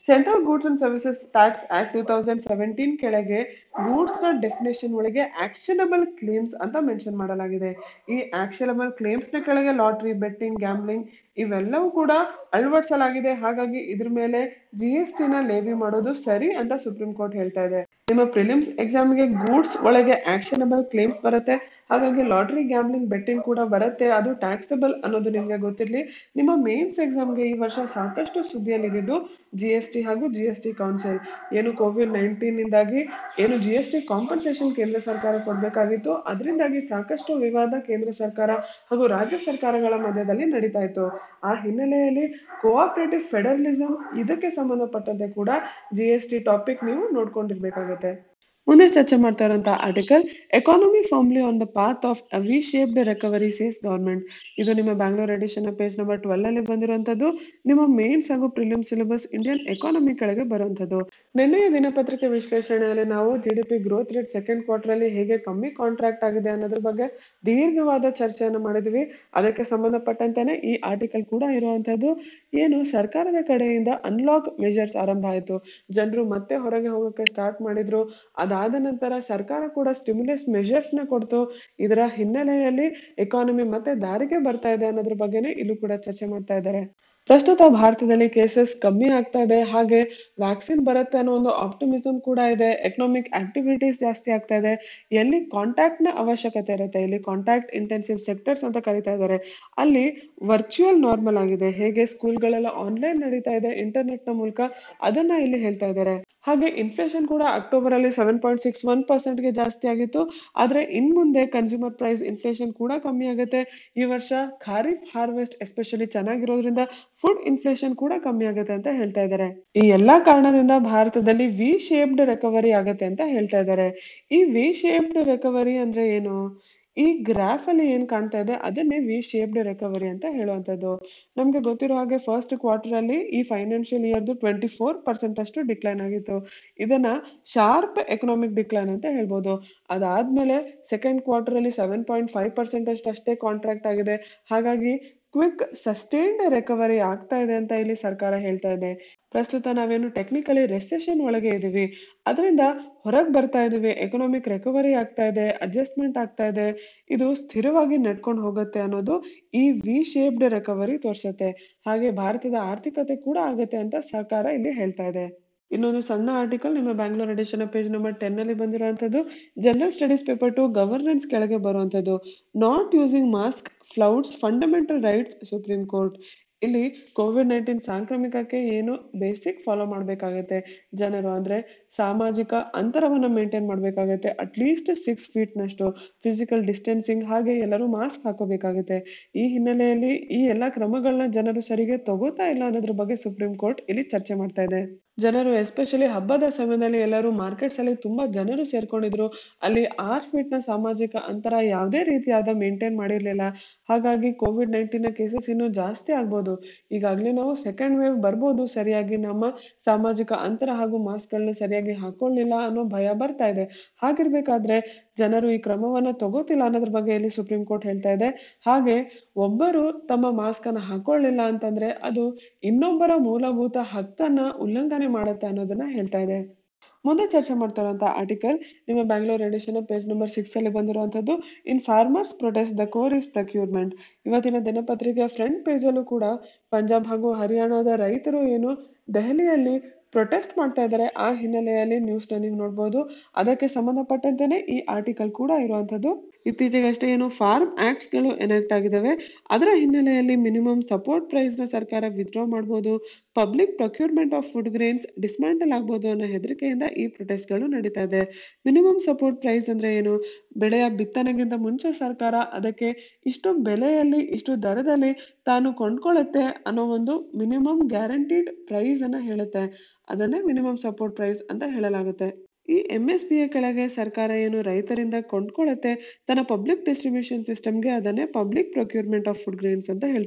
Speaker 1: central goods and services tax act two thousand seventeen ಕೆಳಗೆ ಗೂಡ್ಸ್ ನ ಡೆಫಿನೇಷನ್ ಒಳಗೆ ಆಕ್ಷನಬಲ್ ಕ್ಲೇಮ್ಸ್ ಅಂತ ಮೆನ್ಷನ್ ಮಾಡಲಾಗಿದೆ ಈ ಆಕ್ಷನಬಲ್ ಕ್ಲೇಮ್ಸ್ ನ ಕೆಳಗೆ ಲಾಟ್ರಿ ಬೆಟ್ಟಿಂಗ್ ಗ್ಯಾಮ್ಲಿಂಗ್ ಇವೆಲ್ಲವೂ ಕೂಡ ಅಳವಡಿಸಲಾಗಿದೆ ಹಾಗಾಗಿ ಇದ್ರ ಮೇಲೆ ಜಿ ಎಸ್ ಟಿ ನ ಲೇವಿ ಮಾಡೋದು ಸರಿ ಅಂತ ಸುಪ್ರೀಂ ಕೋರ್ಟ್ ಹೇಳ್ತಾ ಇದೆ ನಿಮ್ಮ ಪ್ರಿಲಿಮ್ಸ್ ಎಕ್ಸಾಮ್ಗೆ ಗೂಡ್ಸ್ ಒಳಗೆ ಆಕ್ಷನಬಲ್ ಕ್ಲೇಮ್ಸ್ ಬರುತ್ತೆ ಹಾಗಾಗಿ ಲಾಟ್ರಿ ಗ್ಯಾಮ್ಲಿಂಗ್ ಬೆಟ್ಟಿಂಗ್ ಕೂಡ ಬರುತ್ತೆ ಅದು ಟ್ಯಾಕ್ಸಬಲ್ ಅನ್ನೋದು ನಿಮ್ಗೆ ಗೊತ್ತಿರಲಿ ನಿಮ್ಮ ಮೇನ್ಸ್ ಎಕ್ಸಾಮ್ಗೆ ಈ ವರ್ಷ ಸಾಕಷ್ಟು ಸುದ್ದಿಯಲ್ಲಿದ್ದು ಜಿ ಎಸ್ ಟಿ ಹಾಗೂ ಜಿ ಎಸ್ ಟಿ ಕೌನ್ಸಿಲ್ ಏನು ಕೋವಿಡ್ ನೈನ್ಟೀನ್ ಇಂದಾಗಿ ಏನು ಜಿ ಎಸ್ ಟಿ ಕಾಂಪನ್ಸೇಷನ್ ಕೇಂದ್ರ ಸರ್ಕಾರ ಕೊಡಬೇಕಾಗಿತ್ತು ಅದರಿಂದಾಗಿ ಸಾಕಷ್ಟು ವಿವಾದ ಕೇಂದ್ರ ಸರ್ಕಾರ ಹಾಗೂ ರಾಜ್ಯ ಸರ್ಕಾರಗಳ ಮಧ್ಯದಲ್ಲಿ ನಡೀತಾ ಇತ್ತು ಆ ಹಿನ್ನೆಲೆಯಲ್ಲಿ ಕೋಆಪರೇಟಿವ್ ಫೆಡರಲಿಸಂ ಇದಕ್ಕೆ ಸಂಬಂಧಪಟ್ಟಂತೆ ಕೂಡ ಜಿ ಎಸ್ ಟಿ ಟಾಪಿಕ್ ನೀವು ನೋಡ್ಕೊಂಡಿರ್ಬೇಕಾಗುತ್ತೆ ಮುಂದೆ ಚರ್ಚೆ ಮಾಡ್ತಾ ಇರುವಂತಹ article economy formally on the path of V shaped recovery says government ಇದು ನಿಮ್ಮ Bangalore edition page number twelve ಅಲ್ಲಿ ಬಂದಿರುವಂತದ್ದು ನಿಮ್ಮ ಮೇನ್ಸ್ ಹಾಗೂ ಪ್ರಿಲಿಮ್ ಸಿಲೆಬಸ್ ಇಂಡಿಯನ್ ಎಕಾನಮಿ ಕೆಳಗೆ ಬರುವಂತದ್ದು ನಿನ್ನೆಯ ದಿನಪತ್ರಿಕೆ ವಿಶ್ಲೇಷಣೆಯಲ್ಲಿ ನಾವು G D P growth rate second quarter ಅಲ್ಲಿ ಹೇಗೆ ಕಮ್ಮಿ ಕಾಂಟ್ರಾಕ್ಟ್ ಆಗಿದೆ ಅನ್ನೋದ್ರ ಬಗ್ಗೆ ದೀರ್ಘವಾದ ಚರ್ಚೆಯನ್ನು ಮಾಡಿದ್ವಿ ಅದಕ್ಕೆ ಸಂಬಂಧಪಟ್ಟಂತೆನೆ ಈ ಆರ್ಟಿಕಲ್ ಕೂಡ ಇರುವಂತದ್ದು ಏನು ಸರ್ಕಾರದ ಕಡೆಯಿಂದ ಅನ್ಲಾಕ್ ಮೆಜರ್ಸ್ ಆರಂಭ ಆಯಿತು ಜನರು ಮತ್ತೆ ಹೊರಗೆ ಹೋಗೋಕೆ ಸ್ಟಾರ್ಟ್ ಮಾಡಿದ್ರು ಅದಾದ ನಂತರ ಸರ್ಕಾರ ಕೂಡ ಸ್ಟಿಮ್ಯುಲಸ್ ಮೆಷರ್ಸ್ ನ ಕೊಡ್ತು ಇದರ ಹಿನ್ನೆಲೆಯಲ್ಲಿ ಎಕಾನಮಿ ಮತ್ತೆ ದಾರಿಗೆ ಬರ್ತಾ ಇದೆ ಅನ್ನೋದ್ರ ಬಗ್ಗೆನೇ ಇಲ್ಲೂ ಕೂಡ ಚರ್ಚೆ ಮಾಡ್ತಾ ಇದ್ದಾರೆ ಪ್ರಸ್ತುತ ಭಾರತದಲ್ಲಿ ಕೇಸಸ್ ಕಮ್ಮಿ ಆಗ್ತಾ ಇದೆ ಹಾಗೆ ವ್ಯಾಕ್ಸಿನ್ ಬರುತ್ತೆ ಅನ್ನೋ ಒಂದು ಆಪ್ಟಿಮಿಸಮ್ ಕೂಡ ಇದೆ ಎಕನಾಮಿಕ್ ಆಕ್ಟಿವಿಟೀಸ್ ಜಾಸ್ತಿ ಆಗ್ತಾ ಇದೆ ಎಲ್ಲಿ ಕಾಂಟ್ಯಾಕ್ಟ್ ನ ಅವಶ್ಯಕತೆ ಇರುತ್ತೆ ಇಲ್ಲಿ ಕಾಂಟ್ಯಾಕ್ಟ್ ಇಂಟೆನ್ಸಿವ್ ಸೆಕ್ಟರ್ಸ್ ಅಂತ ಕರಿತಾ ಇದ್ದಾರೆ ಅಲ್ಲಿ ವರ್ಚುವಲ್ ನಾರ್ಮಲ್ ಆಗಿದೆ ಹೇಗೆ ಸ್ಕೂಲ್ಗಳೆಲ್ಲ ಆನ್ಲೈನ್ ನಡೀತಾ ಇದೆ ಇಂಟರ್ನೆಟ್ ನ ಮೂಲಕ ಅದನ್ನ ಇಲ್ಲಿ ಹೇಳ್ತಾ ಇದ್ದಾರೆ ಹಾಗೆ ಇನ್ಫ್ಲೇಷನ್ ಕೂಡ ಅಕ್ಟೋಬರ್ ಅಲ್ಲಿ seven point six one percent ಗೆ ಜಾಸ್ತಿ ಆಗಿತ್ತು ಆದ್ರೆ ಇನ್ ಮುಂದೆ ಕನ್ಸ್ಯೂಮರ್ ಪ್ರೈಸ್ ಇನ್ಫ್ಲೇಷನ್ ಕೂಡ ಕಮ್ಮಿ ಆಗುತ್ತೆ ಈ ವರ್ಷ ಖಾರಿಫ್ ಹಾರ್ವೆಸ್ಟ್ ಎಸ್ಪೆಷಲಿ ಚೆನ್ನಾಗಿರೋದ್ರಿಂದ ಫುಡ್ ಇನ್ಫ್ಲೇಷನ್ ಕೂಡ ಕಮ್ಮಿ ಆಗುತ್ತೆ ಅಂತ ಹೇಳ್ತಾ ಇದ್ದಾರೆ ಈ ಎಲ್ಲಾ ಕಾರಣದಿಂದ ಭಾರತದಲ್ಲಿ ವಿ ಶೇಪ್ಡ್ ರಿಕವರಿ ಆಗುತ್ತೆ ಅಂತ ಹೇಳ್ತಾ ಇದ್ದಾರೆ ಈ ವಿ ಶೇಪ್ಡ್ ರಿಕವರಿ ಅಂದ್ರೆ ಏನು ಈ ಗ್ರಾಫ್ ಅಲ್ಲಿ ಏನ್ ಕಾಣ್ತಾ ಇದೆ ಅದನ್ನೇ ವಿ ಶೇಪ್ಡ್ ರಿಕವರಿ ಅಂತ ಹೇಳುವಂತದ್ದು ನಮ್ಗೆ ಗೊತ್ತಿರೋ ಹಾಗೆ ಫಸ್ಟ್ ಕ್ವಾರ್ಟರ್ ಅಲ್ಲಿ ಈ ಫೈನಾನ್ಷಿಯಲ್ ಇಯರ್ದು ಟ್ವೆಂಟಿ ಫೋರ್ ಪರ್ಸೆಂಟ್ ಅಷ್ಟು ಡಿಕ್ಲೈನ್ ಆಗಿತ್ತು ಇದನ್ನ ಶಾರ್ಪ್ ಎಕನಾಮಿಕ್ ಡಿಕ್ಲೈನ್ ಅಂತ ಹೇಳ್ಬೋದು ಅದಾದ್ಮೇಲೆ ಸೆಕೆಂಡ್ ಕ್ವಾರ್ಟರ್ ಅಲ್ಲಿ ಸೆವೆನ್ ಪಾಯಿಂಟ್ ಫೈವ್ ಪರ್ಸೆಂಟ್ ಅಷ್ಟು ಅಷ್ಟೇ ಕಾಂಟ್ರಾಕ್ಟ್ ಆಗಿದೆ ಹಾಗಾಗಿ ಕ್ವಿಕ್ ಸಸ್ಟೈನ್ಡ್ ರಿಕವರಿ ಆಗ್ತಾ ಇದೆ ಅಂತ ಇಲ್ಲಿ ಸರ್ಕಾರ ಹೇಳ್ತಾ ಇದೆ ಪ್ರಸ್ತುತ ನಾವೇನು ಟೆಕ್ನಿಕಲಿ ರೆಸೆಷನ್ ಒಳಗೆ ಇದೀವಿ ಅದರಿಂದ ಹೊರಗೆ ಬರ್ತಾ ಇದೀವಿ ಎಕನಾಮಿಕ್ ರಿಕವರಿ ಆಗ್ತಾ ಇದೆ ಅಡ್ಜಸ್ಟ್ಮೆಂಟ್ ಆಗ್ತಾ ಇದೆ ಇದು ಸ್ಥಿರವಾಗಿ ನಡ್ಕೊಂಡು ಹೋಗುತ್ತೆ ಅನ್ನೋದು ಈ ವಿ ಶೇಪ್ಡ್ ರಿಕವರಿ ತೋರಿಸುತ್ತೆ ಹಾಗೆ ಭಾರತದ ಆರ್ಥಿಕತೆ ಕೂಡ ಆಗುತ್ತೆ ಅಂತ ಸರ್ಕಾರ ಇಲ್ಲಿ ಹೇಳ್ತಾ ಇದೆ ಇನ್ನೊಂದು ಸಣ್ಣ ಆರ್ಟಿಕಲ್ ನಿಮ್ಮ Bangalore edition page number ten ಅಲ್ಲಿ ಬಂದಿರುವಂತದ್ದು general studies paper two governance ಕೆಳಗೆ ಬರುವಂತದ್ದು not using mask flouts fundamental rights supreme court ಇಲ್ಲಿ ಕೋವಿಡ್ ನೈನ್ಟೀನ್ ಸಾಂಕ್ರಾಮಿಕಕ್ಕೆ ಏನು ಬೇಸಿಕ್ ಫಾಲೋ ಮಾಡ್ಬೇಕಾಗತ್ತೆ ಜನರು ಅಂದ್ರೆ ಸಾಮಾಜಿಕ ಅಂತರವನ್ನ ಮೇಂಟೈನ್ ಮಾಡ್ಬೇಕಾಗತ್ತೆ ಅಟ್ಲೀಸ್ಟ್ ಸಿಕ್ಸ್ ಫೀಟ್ ನಷ್ಟು ಫಿಸಿಕಲ್ ಡಿಸ್ಟೆನ್ಸಿಂಗ್ ಹಾಗೆ ಎಲ್ಲರೂ ಮಾಸ್ಕ್ ಹಾಕೋಬೇಕಾಗುತ್ತೆ ಈ ಹಿನ್ನೆಲೆಯಲ್ಲಿ ಈ ಎಲ್ಲಾ ಕ್ರಮಗಳನ್ನ ಜನರು ಸರಿಗೆ ತಗೋತಾ ಇಲ್ಲ ಅನ್ನೋದ್ರ ಬಗ್ಗೆ ಸುಪ್ರೀಂ ಕೋರ್ಟ್ ಇಲ್ಲಿ ಚರ್ಚೆ ಮಾಡ್ತಾ ಇದೆ ಜನರು ಎಸ್ಪೆಷಲಿ ಹಬ್ಬದ ಸಮಯದಲ್ಲಿ ಎಲ್ಲರೂ ಮಾರ್ಕೆಟ್ಸ್ ಅಲ್ಲಿ ತುಂಬಾ ಜನರು ಸೇರ್ಕೊಂಡಿದ್ರು ಅಲ್ಲಿ ಆರ್ ಫೀಟ್ ನ ಸಾಮಾಜಿಕ ಅಂತರ ಯಾವುದೇ ರೀತಿಯಾದ ಮೇಂಟೈನ್ ಮಾಡಿರ್ಲಿಲ್ಲ ಹಾಗಾಗಿ ಕೋವಿಡ್ ನೈನ್ಟೀನ್ ನ ಕೇಸಸ್ ಇನ್ನೂ ಜಾಸ್ತಿ ಆಗ್ಬೋದು ಈಗಾಗಲೇ ನಾವು ಸೆಕೆಂಡ್ ವೇವ್ ಬರ್ಬೋದು ಸರಿಯಾಗಿ ನಮ್ಮ ಸಾಮಾಜಿಕ ಅಂತರ ಹಾಗೂ ಮಾಸ್ಕ್ ಗಳನ್ನ ಸರಿಯಾಗಿ ಹಾಕೊಳ್ಳಿಲ್ಲ ಅನ್ನೋ ಭಯ ಬರ್ತಾ ಇದೆ ಹಾಗಿರ್ಬೇಕಾದ್ರೆ ಜನರು ಈ ಕ್ರಮವನ್ನ ತಗೋತಿಲ್ಲ ಅನ್ನೋದ್ರ ಬಗ್ಗೆ ಇಲ್ಲಿ ಸುಪ್ರೀಂ ಕೋರ್ಟ್ ಹೇಳ್ತಾ ಇದೆ ಹಾಗೆ ಒಬ್ಬರು ತಮ್ಮ ಮಾಸ್ಕ್ ಅನ್ನ ಹಾಕೊಳ್ಳಿಲ್ಲ ಅಂತಂದ್ರೆ ಅದು ಇನ್ನೊಬ್ಬರ ಮೂಲಭೂತ ಹಕ್ಕನ್ನ ಉಲ್ಲಂಘನೆ ಮಾಡುತ್ತೆ ಅನ್ನೋದನ್ನ ಹೇಳ್ತಾ ಇದೆ ಮುಂದೆ ಚರ್ಚೆ ಮಾಡ್ತಾ ಇರುವಂತ ಆರ್ಟಿಕಲ್ ನಿಮ್ಮ Bangalore edition page number six ಅಲ್ಲಿ ಬಂದಿರುವಂತದ್ದು in farmers protest the core is procurement ಇವತ್ತಿನ ದಿನಪತ್ರಿಕೆಯ ಫ್ರಂಟ್ ಪೇಜ್ ಅಲ್ಲೂ ಕೂಡ ಪಂಜಾಬ್ ಹಾಗೂ ಹರಿಯಾಣದ ರೈತರು ಏನು ದೆಹಲಿಯಲ್ಲಿ ಪ್ರೊಟೆಸ್ಟ್ ಮಾಡ್ತಾ ಇದ್ದಾರೆ ಆ ಹಿನ್ನೆಲೆಯಲ್ಲಿ ನ್ಯೂಸ್ ನ ನೀವು ನೋಡ್ಬೋದು ಅದಕ್ಕೆ ಸಂಬಂಧಪಟ್ಟಂತೆನೆ ಈ ಆರ್ಟಿಕಲ್ ಕೂಡ ಇರುವಂತದ್ದು ಇತ್ತೀಚೆಗಷ್ಟೇ ಏನು ಫಾರ್ಮ್ ಆಕ್ಟ್ಸ್ ಗಳು ಎನೆಕ್ಟ್ ಆಗಿದ್ದಾವೆ ಅದರ ಹಿನ್ನೆಲೆಯಲ್ಲಿ ಮಿನಿಮಮ್ ಸಪೋರ್ಟ್ ಪ್ರೈಸ್ ನ ಸರ್ಕಾರ ವಿತ್ಡ್ರಾ ಮಾಡಬಹುದು public procurement of food grains dismantle ಆಗ್ಬೋದು ಅನ್ನೋ ಹೆದರಿಕೆಯಿಂದ ಈ ಪ್ರೊಟೆಸ್ಟ್ ಗಳು ನಡೀತಾ ಇದೆ ಮಿನಿಮಮ್ ಸಪೋರ್ಟ್ ಪ್ರೈಸ್ ಅಂದ್ರೆ ಏನು ಬೆಳೆಯ ಬಿತ್ತನೆಗಿಂತ ಮುಂಚೆ ಸರ್ಕಾರ ಅದಕ್ಕೆ ಇಷ್ಟು ಬೆಲೆಯಲ್ಲಿ ಇಷ್ಟು ದರದಲ್ಲಿ ತಾನು ಕೊಂಡ್ಕೊಳ್ಳುತ್ತೆ ಅನ್ನೋ ಒಂದು ಮಿನಿಮಮ್ ಗ್ಯಾರಂಟಿಡ್ ಪ್ರೈಸ್ ಅನ್ನ ಹೇಳುತ್ತೆ ಅದನ್ನೇ ಮಿನಿಮಮ್ ಸಪೋರ್ಟ್ ಪ್ರೈಸ್ ಅಂತ ಹೇಳಲಾಗುತ್ತೆ ಈ ಎಂ ಎಸ್ ಪಿ ಕೆಳಗೆ ಸರ್ಕಾರ ಏನು ರೈತರಿಂದ ಕೊಂಡ್ಕೊಳ್ಳುತ್ತೆ ತನ್ನ ಪಬ್ಲಿಕ್ ಡಿಸ್ಟ್ರಿಬ್ಯೂಷನ್ ಸಿಸ್ಟಮ್ಗೆ ಅದನ್ನೇ public procurement of food grains ಅಂತ ಹೇಳ್ತಾರೆ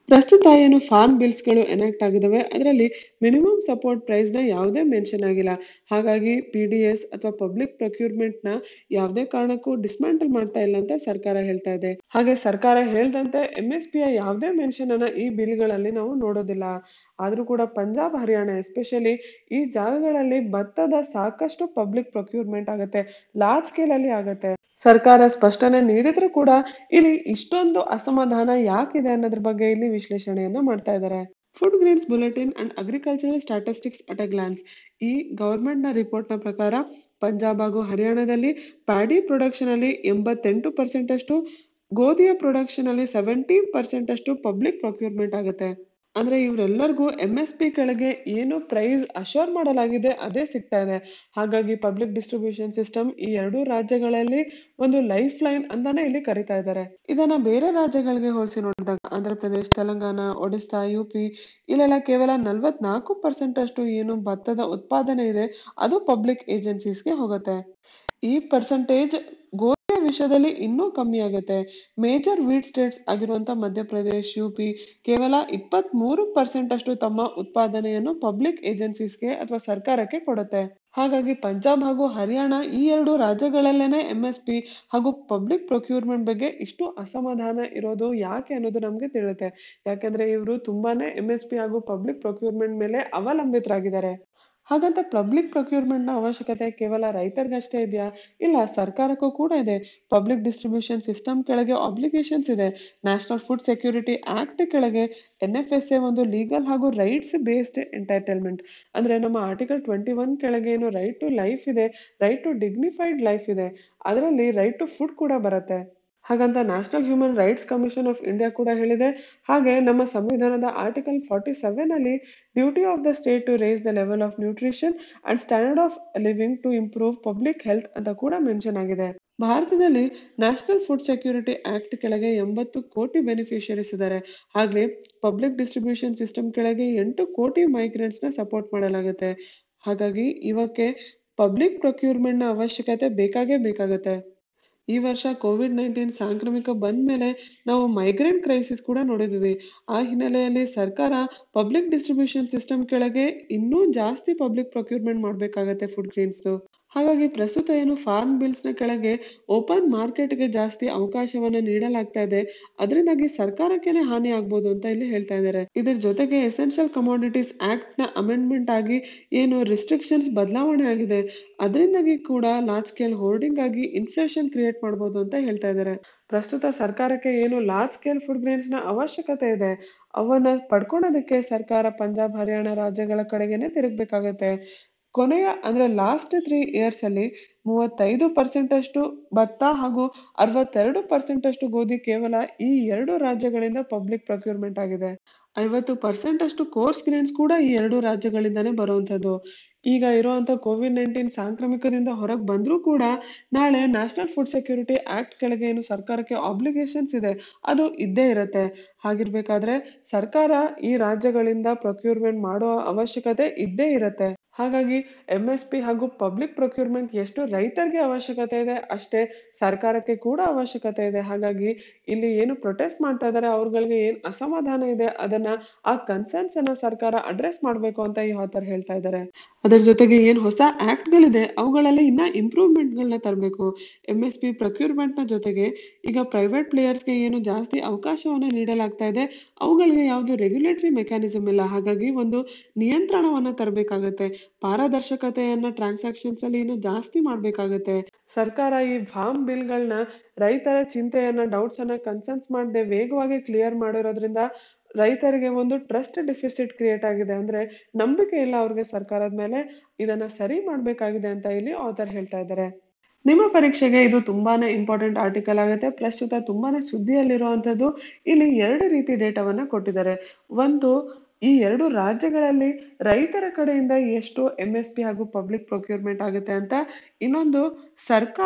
Speaker 1: ಪ್ರಸ್ತುತ ಏನು ಫಾರ್ಮ್ ಬಿಲ್ಸ್ಗಳು ಎನಾಕ್ಟ್ ಆಗಿದಾವೆ ಅದರಲ್ಲಿ ಮಿನಿಮಮ್ ಸಪೋರ್ಟ್ ಪ್ರೈಸ್ನ ಯಾವುದೇ ಮೆನ್ಷನ್ ಆಗಿಲ್ಲ ಹಾಗಾಗಿ ಪಿ ಡಿ ಎಸ್ ಅಥವಾ ಪಬ್ಲಿಕ್ ಪ್ರೊಕ್ಯೂರ್ಮೆಂಟ್ನ ಯಾವುದೇ ಕಾರಣಕ್ಕೂ ಡಿಸ್ಮ್ಯಾಂಟಲ್ ಮಾಡ್ತಾ ಇಲ್ಲ ಅಂತ ಸರ್ಕಾರ ಹೇಳ್ತಾ ಇದೆ ಹಾಗೆ ಸರ್ಕಾರ ಹೇಳ್ದಂತೆ ಎಂ ಎಸ್ ಪಿಯ ಯಾವುದೇ ಮೆನ್ಷನ್ ಅನ್ನ ಈ ಬಿಲ್ಗಳಲ್ಲಿ ನಾವು ನೋಡೋದಿಲ್ಲ ಆದ್ರೂ ಕೂಡ ಪಂಜಾಬ್ ಹರಿಯಾಣ ಎಸ್ಪೆಷಲಿ ಈ ಜಾಗಗಳಲ್ಲಿ ಭತ್ತದ ಸಾಕಷ್ಟು ಪಬ್ಲಿಕ್ ಪ್ರೊಕ್ಯೂರ್ಮೆಂಟ್ ಆಗುತ್ತೆ ಲಾರ್ಜ್ ಸ್ಕೇಲ್ ಅಲ್ಲಿ ಆಗುತ್ತೆ ಸರ್ಕಾರ ಸ್ಪಷ್ಟನೆ ನೀಡಿದ್ರು ಕೂಡ ಇಲ್ಲಿ ಇಷ್ಟೊಂದು ಅಸಮಾಧಾನ ಯಾಕಿದೆ ಅನ್ನೋದ್ರ ಬಗ್ಗೆ ಇಲ್ಲಿ ವಿಶ್ಲೇಷಣೆಯನ್ನ ಮಾಡ್ತಾ ಇದ್ದಾರೆ food grains bulletin and agricultural statistics at a glance ಈ ಗವರ್ಮೆಂಟ್ ನ ರಿಪೋರ್ಟ್ ನ ಪ್ರಕಾರ ಪಂಜಾಬ್ ಹಾಗೂ ಹರಿಯಾಣದಲ್ಲಿ ಪ್ಯಾಡಿ ಪ್ರೊಡಕ್ಷನ್ ಅಲ್ಲಿ ಎಂಬತ್ತೆಂಟು ಪರ್ಸೆಂಟ್ ಅಷ್ಟು ಗೋಧಿಯ ಪ್ರೊಡಕ್ಷನ್ ಅಲ್ಲಿ ಸೆವೆಂಟಿ ಪರ್ಸೆಂಟ್ ಅಷ್ಟು ಪಬ್ಲಿಕ್ ಪ್ರೊಕ್ಯೂರ್ಮೆಂಟ್ ಆಗುತ್ತೆ ಅಂದ್ರೆ ಇವರೆಲ್ಲರಿಗೂ ಎಂ ಎಸ್ ಪಿ ಕೆಳಗೆ ಏನು ಪ್ರೈಸ್ ಅಶ್ಯೂರ್ ಮಾಡಲಾಗಿದೆ ಅದೇ ಸಿಗ್ತಾ ಇದೆ ಹಾಗಾಗಿ ಪಬ್ಲಿಕ್ ಡಿಸ್ಟ್ರಿಬ್ಯೂಷನ್ ಸಿಸ್ಟಮ್ ಈ ಎರಡೂ ರಾಜ್ಯಗಳಲ್ಲಿ ಒಂದು ಲೈಫ್ ಲೈನ್ ಅಂತಾನೆ ಇಲ್ಲಿ ಕರಿತಾ ಇದ್ದಾರೆ ಇದನ್ನ ಬೇರೆ ರಾಜ್ಯಗಳಿಗೆ ಹೋಲಿಸಿ ನೋಡಿದಾಗ ಆಂಧ್ರ ಪ್ರದೇಶ್ ತೆಲಂಗಾಣ ಒಡಿಸ್ಸಾ ಯು ಪಿ ಇಲ್ಲೆಲ್ಲ ಕೇವಲ ನಲ್ವತ್ನಾಲ್ಕು ಪರ್ಸೆಂಟ್ ಅಷ್ಟು ಏನು ಭತ್ತದ ಉತ್ಪಾದನೆ ಇದೆ ಅದು ಪಬ್ಲಿಕ್ ಏಜೆನ್ಸೀಸ್ಗೆ ಹೋಗುತ್ತೆ ಈ ಪರ್ಸೆಂಟೇಜ್ ಗೋಧಿಯ ವಿಷಯದಲ್ಲಿ ಇನ್ನೂ ಕಮ್ಮಿ ಆಗುತ್ತೆ ಮೇಜರ್ ವೀಟ್ ಸ್ಟೇಟ್ಸ್ ಆಗಿರುವಂತ ಮಧ್ಯಪ್ರದೇಶ್ ಯು ಪಿ ಕೇವಲ ಇಪ್ಪತ್ತ್ ಮೂರು ಪರ್ಸೆಂಟ್ ಅಷ್ಟು ತಮ್ಮ ಉತ್ಪಾದನೆಯನ್ನು ಪಬ್ಲಿಕ್ ಏಜೆನ್ಸೀಸ್ಗೆ ಅಥವಾ ಸರ್ಕಾರಕ್ಕೆ ಕೊಡುತ್ತೆ ಹಾಗಾಗಿ ಪಂಜಾಬ್ ಹಾಗೂ ಹರಿಯಾಣ ಈ ಎರಡು ರಾಜ್ಯಗಳಲ್ಲೇನೆ ಎಂ ಎಸ್ ಪಿ ಹಾಗೂ ಪಬ್ಲಿಕ್ ಪ್ರೊಕ್ಯೂರ್ಮೆಂಟ್ ಬಗ್ಗೆ ಇಷ್ಟು ಅಸಮಾಧಾನ ಇರೋದು ಯಾಕೆ ಅನ್ನೋದು ನಮ್ಗೆ ತಿಳಿಯುತ್ತೆ ಯಾಕಂದ್ರೆ ಇವರು ತುಂಬಾನೇ ಎಂ ಎಸ್ ಪಿ ಹಾಗೂ ಪಬ್ಲಿಕ್ ಪ್ರೊಕ್ಯೂರ್ಮೆಂಟ್ ಮೇಲೆ ಅವಲಂಬಿತರಾಗಿದ್ದಾರೆ ಹಾಗಂತ ಪಬ್ಲಿಕ್ ಪ್ರೊಕ್ಯೂರ್ಮೆಂಟ್ ನ ಅವಶ್ಯಕತೆ ಕೇವಲ ರೈತರಿಗಷ್ಟೇ ಇದೆಯಾ ಇಲ್ಲ ಸರ್ಕಾರಕ್ಕೂ ಕೂಡ ಇದೆ ಪಬ್ಲಿಕ್ ಡಿಸ್ಟ್ರಿಬ್ಯೂಷನ್ ಸಿಸ್ಟಮ್ ಕೆಳಗೆ ಆಬ್ಲಿಗೇಷನ್ಸ್ ಇದೆ ನ್ಯಾಷನಲ್ ಫುಡ್ ಸೆಕ್ಯೂರಿಟಿ ಆಕ್ಟ್ ಕೆಳಗೆ ಎನ್ ಎಫ್ ಎಸ್ ಎ ಒಂದು ಲೀಗಲ್ ಹಾಗೂ ರೈಟ್ಸ್ ಬೇಸ್ಡ್ ಎಂಟೈಟಲ್ಮೆಂಟ್ ಅಂದ್ರೆ ನಮ್ಮ ಆರ್ಟಿಕಲ್ ಟ್ವೆಂಟಿ ಒನ್ ಕೆಳಗೆ ಏನು ರೈಟ್ ಟು ಲೈಫ್ ಇದೆ ರೈಟ್ ಟು ಡಿಗ್ನಿಫೈಡ್ ಲೈಫ್ ಇದೆ ಅದರಲ್ಲಿ ರೈಟ್ ಟು ಫುಡ್ ಕೂಡ ಬರುತ್ತೆ ಹಾಗಂತ national human rights commission of India ಕೂಡ ಹೇಳಿದೆ ಹಾಗೆ ನಮ್ಮ ಸಂವಿಧಾನದ ಆರ್ಟಿಕಲ್ ಫಾರ್ಟಿ ಸೆವೆನ್ ಅಲ್ಲಿ duty of the state to raise the level of nutrition and standard of living to improve public health ಅಂತ ಕೂಡ ಮೆನ್ಷನ್ ಆಗಿದೆ ಭಾರತದಲ್ಲಿ ನ್ಯಾಷನಲ್ ಫುಡ್ ಸೆಕ್ಯೂರಿಟಿ ಆಕ್ಟ್ ಕೆಳಗೆ ಎಂಬತ್ತು ಕೋಟಿ ಬೆನಿಫಿಷರೀಸ್ ಇದ್ದಾರೆ ಹಾಗೆ ಪಬ್ಲಿಕ್ ಡಿಸ್ಟ್ರಿಬ್ಯೂಷನ್ ಸಿಸ್ಟಮ್ ಕೆಳಗೆ ಎಂಟು ಕೋಟಿ ಮೈಗ್ರೆಂಟ್ಸ್ ನ ಸಪೋರ್ಟ್ ಮಾಡಲಾಗುತ್ತೆ ಹಾಗಾಗಿ ಇವಕ್ಕೆ ಪಬ್ಲಿಕ್ ಪ್ರೊಕ್ಯೂರ್ಮೆಂಟ್ ನ ಅವಶ್ಯಕತೆ ಬೇಕಾಗೇ ಬೇಕಾಗುತ್ತೆ ಈ ವರ್ಷ ಕೋವಿಡ್ ನೈನ್ಟೀನ್ ಸಾಂಕ್ರಾಮಿಕ ಬಂದ ಮೇಲೆ ನಾವು ಮೈಗ್ರೆಂಟ್ ಕ್ರೈಸಿಸ್ ಕೂಡ ನೋಡಿದ್ವಿ ಆ ಹಿನ್ನೆಲೆಯಲ್ಲಿ ಸರ್ಕಾರ ಪಬ್ಲಿಕ್ ಡಿಸ್ಟ್ರಿಬ್ಯೂಷನ್ ಸಿಸ್ಟಮ್ ಕೆಳಗೆ ಇನ್ನೂ ಜಾಸ್ತಿ ಪಬ್ಲಿಕ್ ಪ್ರೊಕ್ಯೂರ್ಮೆಂಟ್ ಮಾಡಬೇಕಾಗತ್ತೆ ಫುಡ್ ಗ್ರೇನ್ಸ್ದು ಹಾಗಾಗಿ ಪ್ರಸ್ತುತ ಏನು ಫಾರ್ಮ್ ಬಿಲ್ಸ್ ನ ಕೆಳಗೆ ಓಪನ್ ಮಾರ್ಕೆಟ್ಗೆ ಜಾಸ್ತಿ ಅವಕಾಶವನ್ನ ನೀಡಲಾಗ್ತಾ ಇದೆ ಅದರಿಂದಾಗಿ ಸರ್ಕಾರಕ್ಕೇನೆ ಹಾನಿ ಆಗ್ಬೋದು ಅಂತ ಇಲ್ಲಿ ಹೇಳ್ತಾ ಇದ್ದಾರೆ ಇದ್ರ ಜೊತೆಗೆ ಎಸೆನ್ಷಿಯಲ್ ಕಮೋಡಿಟೀಸ್ ಆಕ್ಟ್ ನ ಅಮೆಂಡ್ಮೆಂಟ್ ಆಗಿ ಏನು ರಿಸ್ಟ್ರಿಕ್ಷನ್ಸ್ ಬದಲಾವಣೆ ಆಗಿದೆ ಅದರಿಂದಾಗಿ ಕೂಡ ಲಾರ್ಜ್ ಸ್ಕೇಲ್ ಹೋರ್ಡಿಂಗ್ ಆಗಿ ಇನ್ಫ್ಲೇಷನ್ ಕ್ರಿಯೇಟ್ ಮಾಡ್ಬೋದು ಅಂತ ಹೇಳ್ತಾ ಇದ್ದಾರೆ ಪ್ರಸ್ತುತ ಸರ್ಕಾರಕ್ಕೆ ಏನು ಲಾರ್ಜ್ ಸ್ಕೇಲ್ ಫುಡ್ ಗ್ರೇನ್ಸ್ ನ ಅವಶ್ಯಕತೆ ಇದೆ ಅವನ್ನ ಪಡ್ಕೊಳೋದಕ್ಕೆ ಸರ್ಕಾರ ಪಂಜಾಬ್ ಹರಿಯಾಣ ರಾಜ್ಯಗಳ ಕಡೆಗೇನೆ ತಿರುಗ್ಬೇಕಾಗತ್ತೆ ಕೊನೆಯ ಅಂದ್ರೆ ಲಾಸ್ಟ್ ತ್ರೀ ಇಯರ್ಸ್ ಅಲ್ಲಿ ಮೂವತ್ತೈದು ಪರ್ಸೆಂಟ್ ಅಷ್ಟು ಭತ್ತ ಹಾಗೂ ಅರವತ್ತೆರಡು ಪರ್ಸೆಂಟ್ ಅಷ್ಟು ಗೋಧಿ ಕೇವಲ ಈ ಎರಡು ರಾಜ್ಯಗಳಿಂದ ಪಬ್ಲಿಕ್ ಪ್ರೊಕ್ಯೂರ್ಮೆಂಟ್ ಆಗಿದೆ ಐವತ್ತು ಪರ್ಸೆಂಟ್ ಅಷ್ಟು ಕೋರ್ಸ್ ಗ್ರೇನ್ಸ್ ಕೂಡ ಈ ಎರಡು ರಾಜ್ಯಗಳಿಂದಾನೇ ಬರುವಂತದ್ದು ಈಗ ಇರುವಂತ ಕೋವಿಡ್ ನೈನ್ಟೀನ್ ಸಾಂಕ್ರಾಮಿಕದಿಂದ ಹೊರಗೆ ಬಂದ್ರೂ ಕೂಡ ನಾಳೆ ನ್ಯಾಷನಲ್ ಫುಡ್ ಸೆಕ್ಯೂರಿಟಿ ಆಕ್ಟ್ ಕೆಳಗೆ ಏನು ಸರ್ಕಾರಕ್ಕೆ ಆಬ್ಲಿಗೇಷನ್ಸ್ ಇದೆ ಅದು ಇದ್ದೇ ಇರುತ್ತೆ ಹಾಗಿರ್ಬೇಕಾದ್ರೆ ಸರ್ಕಾರ ಈ ರಾಜ್ಯಗಳಿಂದ ಪ್ರೊಕ್ಯೂರ್ಮೆಂಟ್ ಮಾಡೋ ಅವಶ್ಯಕತೆ ಇದ್ದೇ ಇರುತ್ತೆ ಹಾಗಾಗಿ ಎಂ ಎಸ್ ಪಿ ಹಾಗೂ ಪಬ್ಲಿಕ್ ಪ್ರೊಕ್ಯೂರ್ಮೆಂಟ್ ಎಷ್ಟು ರೈತರಿಗೆ ಅವಶ್ಯಕತೆ ಇದೆ ಅಷ್ಟೇ ಸರ್ಕಾರಕ್ಕೆ ಕೂಡ ಅವಶ್ಯಕತೆ ಇದೆ ಹಾಗಾಗಿ ಇಲ್ಲಿ ಏನು ಪ್ರೊಟೆಸ್ಟ್ ಮಾಡ್ತಾ ಇದ್ದಾರೆ ಅವ್ರಗಳಿಗೆ ಏನ್ ಅಸಮಾಧಾನ ಇದೆ ಅದನ್ನ ಆ ಕನ್ಸರ್ನ್ಸ್ ಅನ್ನ ಸರ್ಕಾರ ಅಡ್ರೆಸ್ ಮಾಡ್ಬೇಕು ಅಂತ ಈ ಆಥರ್ ಹೇಳ್ತಾ ಇದ್ದಾರೆ ಅದರ ಜೊತೆಗೆ ಏನ್ ಹೊಸ ಆಕ್ಟ್ ಗಳಿದೆ ಅವುಗಳಲ್ಲಿ ಇನ್ನ ಇಂಪ್ರೂವ್ಮೆಂಟ್ ಗಳನ್ನ ತರಬೇಕು ಎಂ ಎಸ್ ಪಿ ಪ್ರೊಕ್ಯೂರ್ಮೆಂಟ್ ನ ಜೊತೆಗೆ ಈಗ ಪ್ರೈವೇಟ್ ಪ್ಲೇಯರ್ಸ್ಗೆ ಏನು ಜಾಸ್ತಿ ಅವಕಾಶವನ್ನ ನೀಡಲಾಗ್ತಾ ಇದೆ ಅವುಗಳಿಗೆ ಯಾವುದು ರೆಗ್ಯುಲೇಟರಿ ಮೆಕ್ಯಾನಿಸಮ್ ಇಲ್ಲ ಹಾಗಾಗಿ ಒಂದು ನಿಯಂತ್ರಣವನ್ನ ತರಬೇಕಾಗತ್ತೆ ಪಾರದರ್ಶಕತೆಯನ್ನ ಟ್ರಾನ್ಸಾಕ್ಷನ್ಸ್ ಅಲ್ಲಿ ಇನ್ನು ಜಾಸ್ತಿ ಮಾಡ್ಬೇಕಾಗತ್ತೆ ಸರ್ಕಾರ ಈ ಫಾರ್ಮ್ ಬಿಲ್ಗಳನ್ನ ರೈತರ ಚಿಂತೆಯನ್ನ ಡೌಟ್ಸ್ ಅನ್ನ ಕನ್ಸರ್ನ್ಸ್ ಮಾಡದೆ ವೇಗವಾಗಿ ಕ್ಲಿಯರ್ ಮಾಡಿರೋದ್ರಿಂದ ರೈತರಿಗೆ ಒಂದು ಟ್ರಸ್ಟ್ ಡೆಫಿಸಿಟ್ ಕ್ರಿಯೇಟ್ ಆಗಿದೆ ಅಂದ್ರೆ ನಂಬಿಕೆ ಇಲ್ಲ ಅವ್ರಿಗೆ ಸರ್ಕಾರದ ಮೇಲೆ ಇದನ್ನ ಸರಿ ಮಾಡ್ಬೇಕಾಗಿದೆ ಅಂತ ಇಲ್ಲಿ ಆಥರ್ ಹೇಳ್ತಾ ಇದ್ದಾರೆ ನಿಮ್ಮ ಪರೀಕ್ಷೆಗೆ ಇದು ತುಂಬಾನೇ ಇಂಪಾರ್ಟೆಂಟ್ ಆರ್ಟಿಕಲ್ ಆಗುತ್ತೆ ಪ್ರಸ್ತುತ ತುಂಬಾನೇ ಸುದ್ದಿಯಲ್ಲಿರುವಂತದ್ದು ಇಲ್ಲಿ ಎರಡು ರೀತಿ ಡೇಟಾವನ್ನ ಕೊಟ್ಟಿದ್ದಾರೆ ಒಂದು ಈ ಎರಡು ರಾಜ್ಯಗಳಲ್ಲಿ ರೈತರ ಕಡೆಯಿಂದ ಎಷ್ಟು ಎಂ ಎಸ್ ಪಿ ಹಾಗೂ ಪಬ್ಲಿಕ್ ಪ್ರೊಕ್ಯೂರ್ಮೆಂಟ್ ಆಗುತ್ತೆ ಅಂತ ಇನ್ನೊಂದು ಸರ್ಕಾರ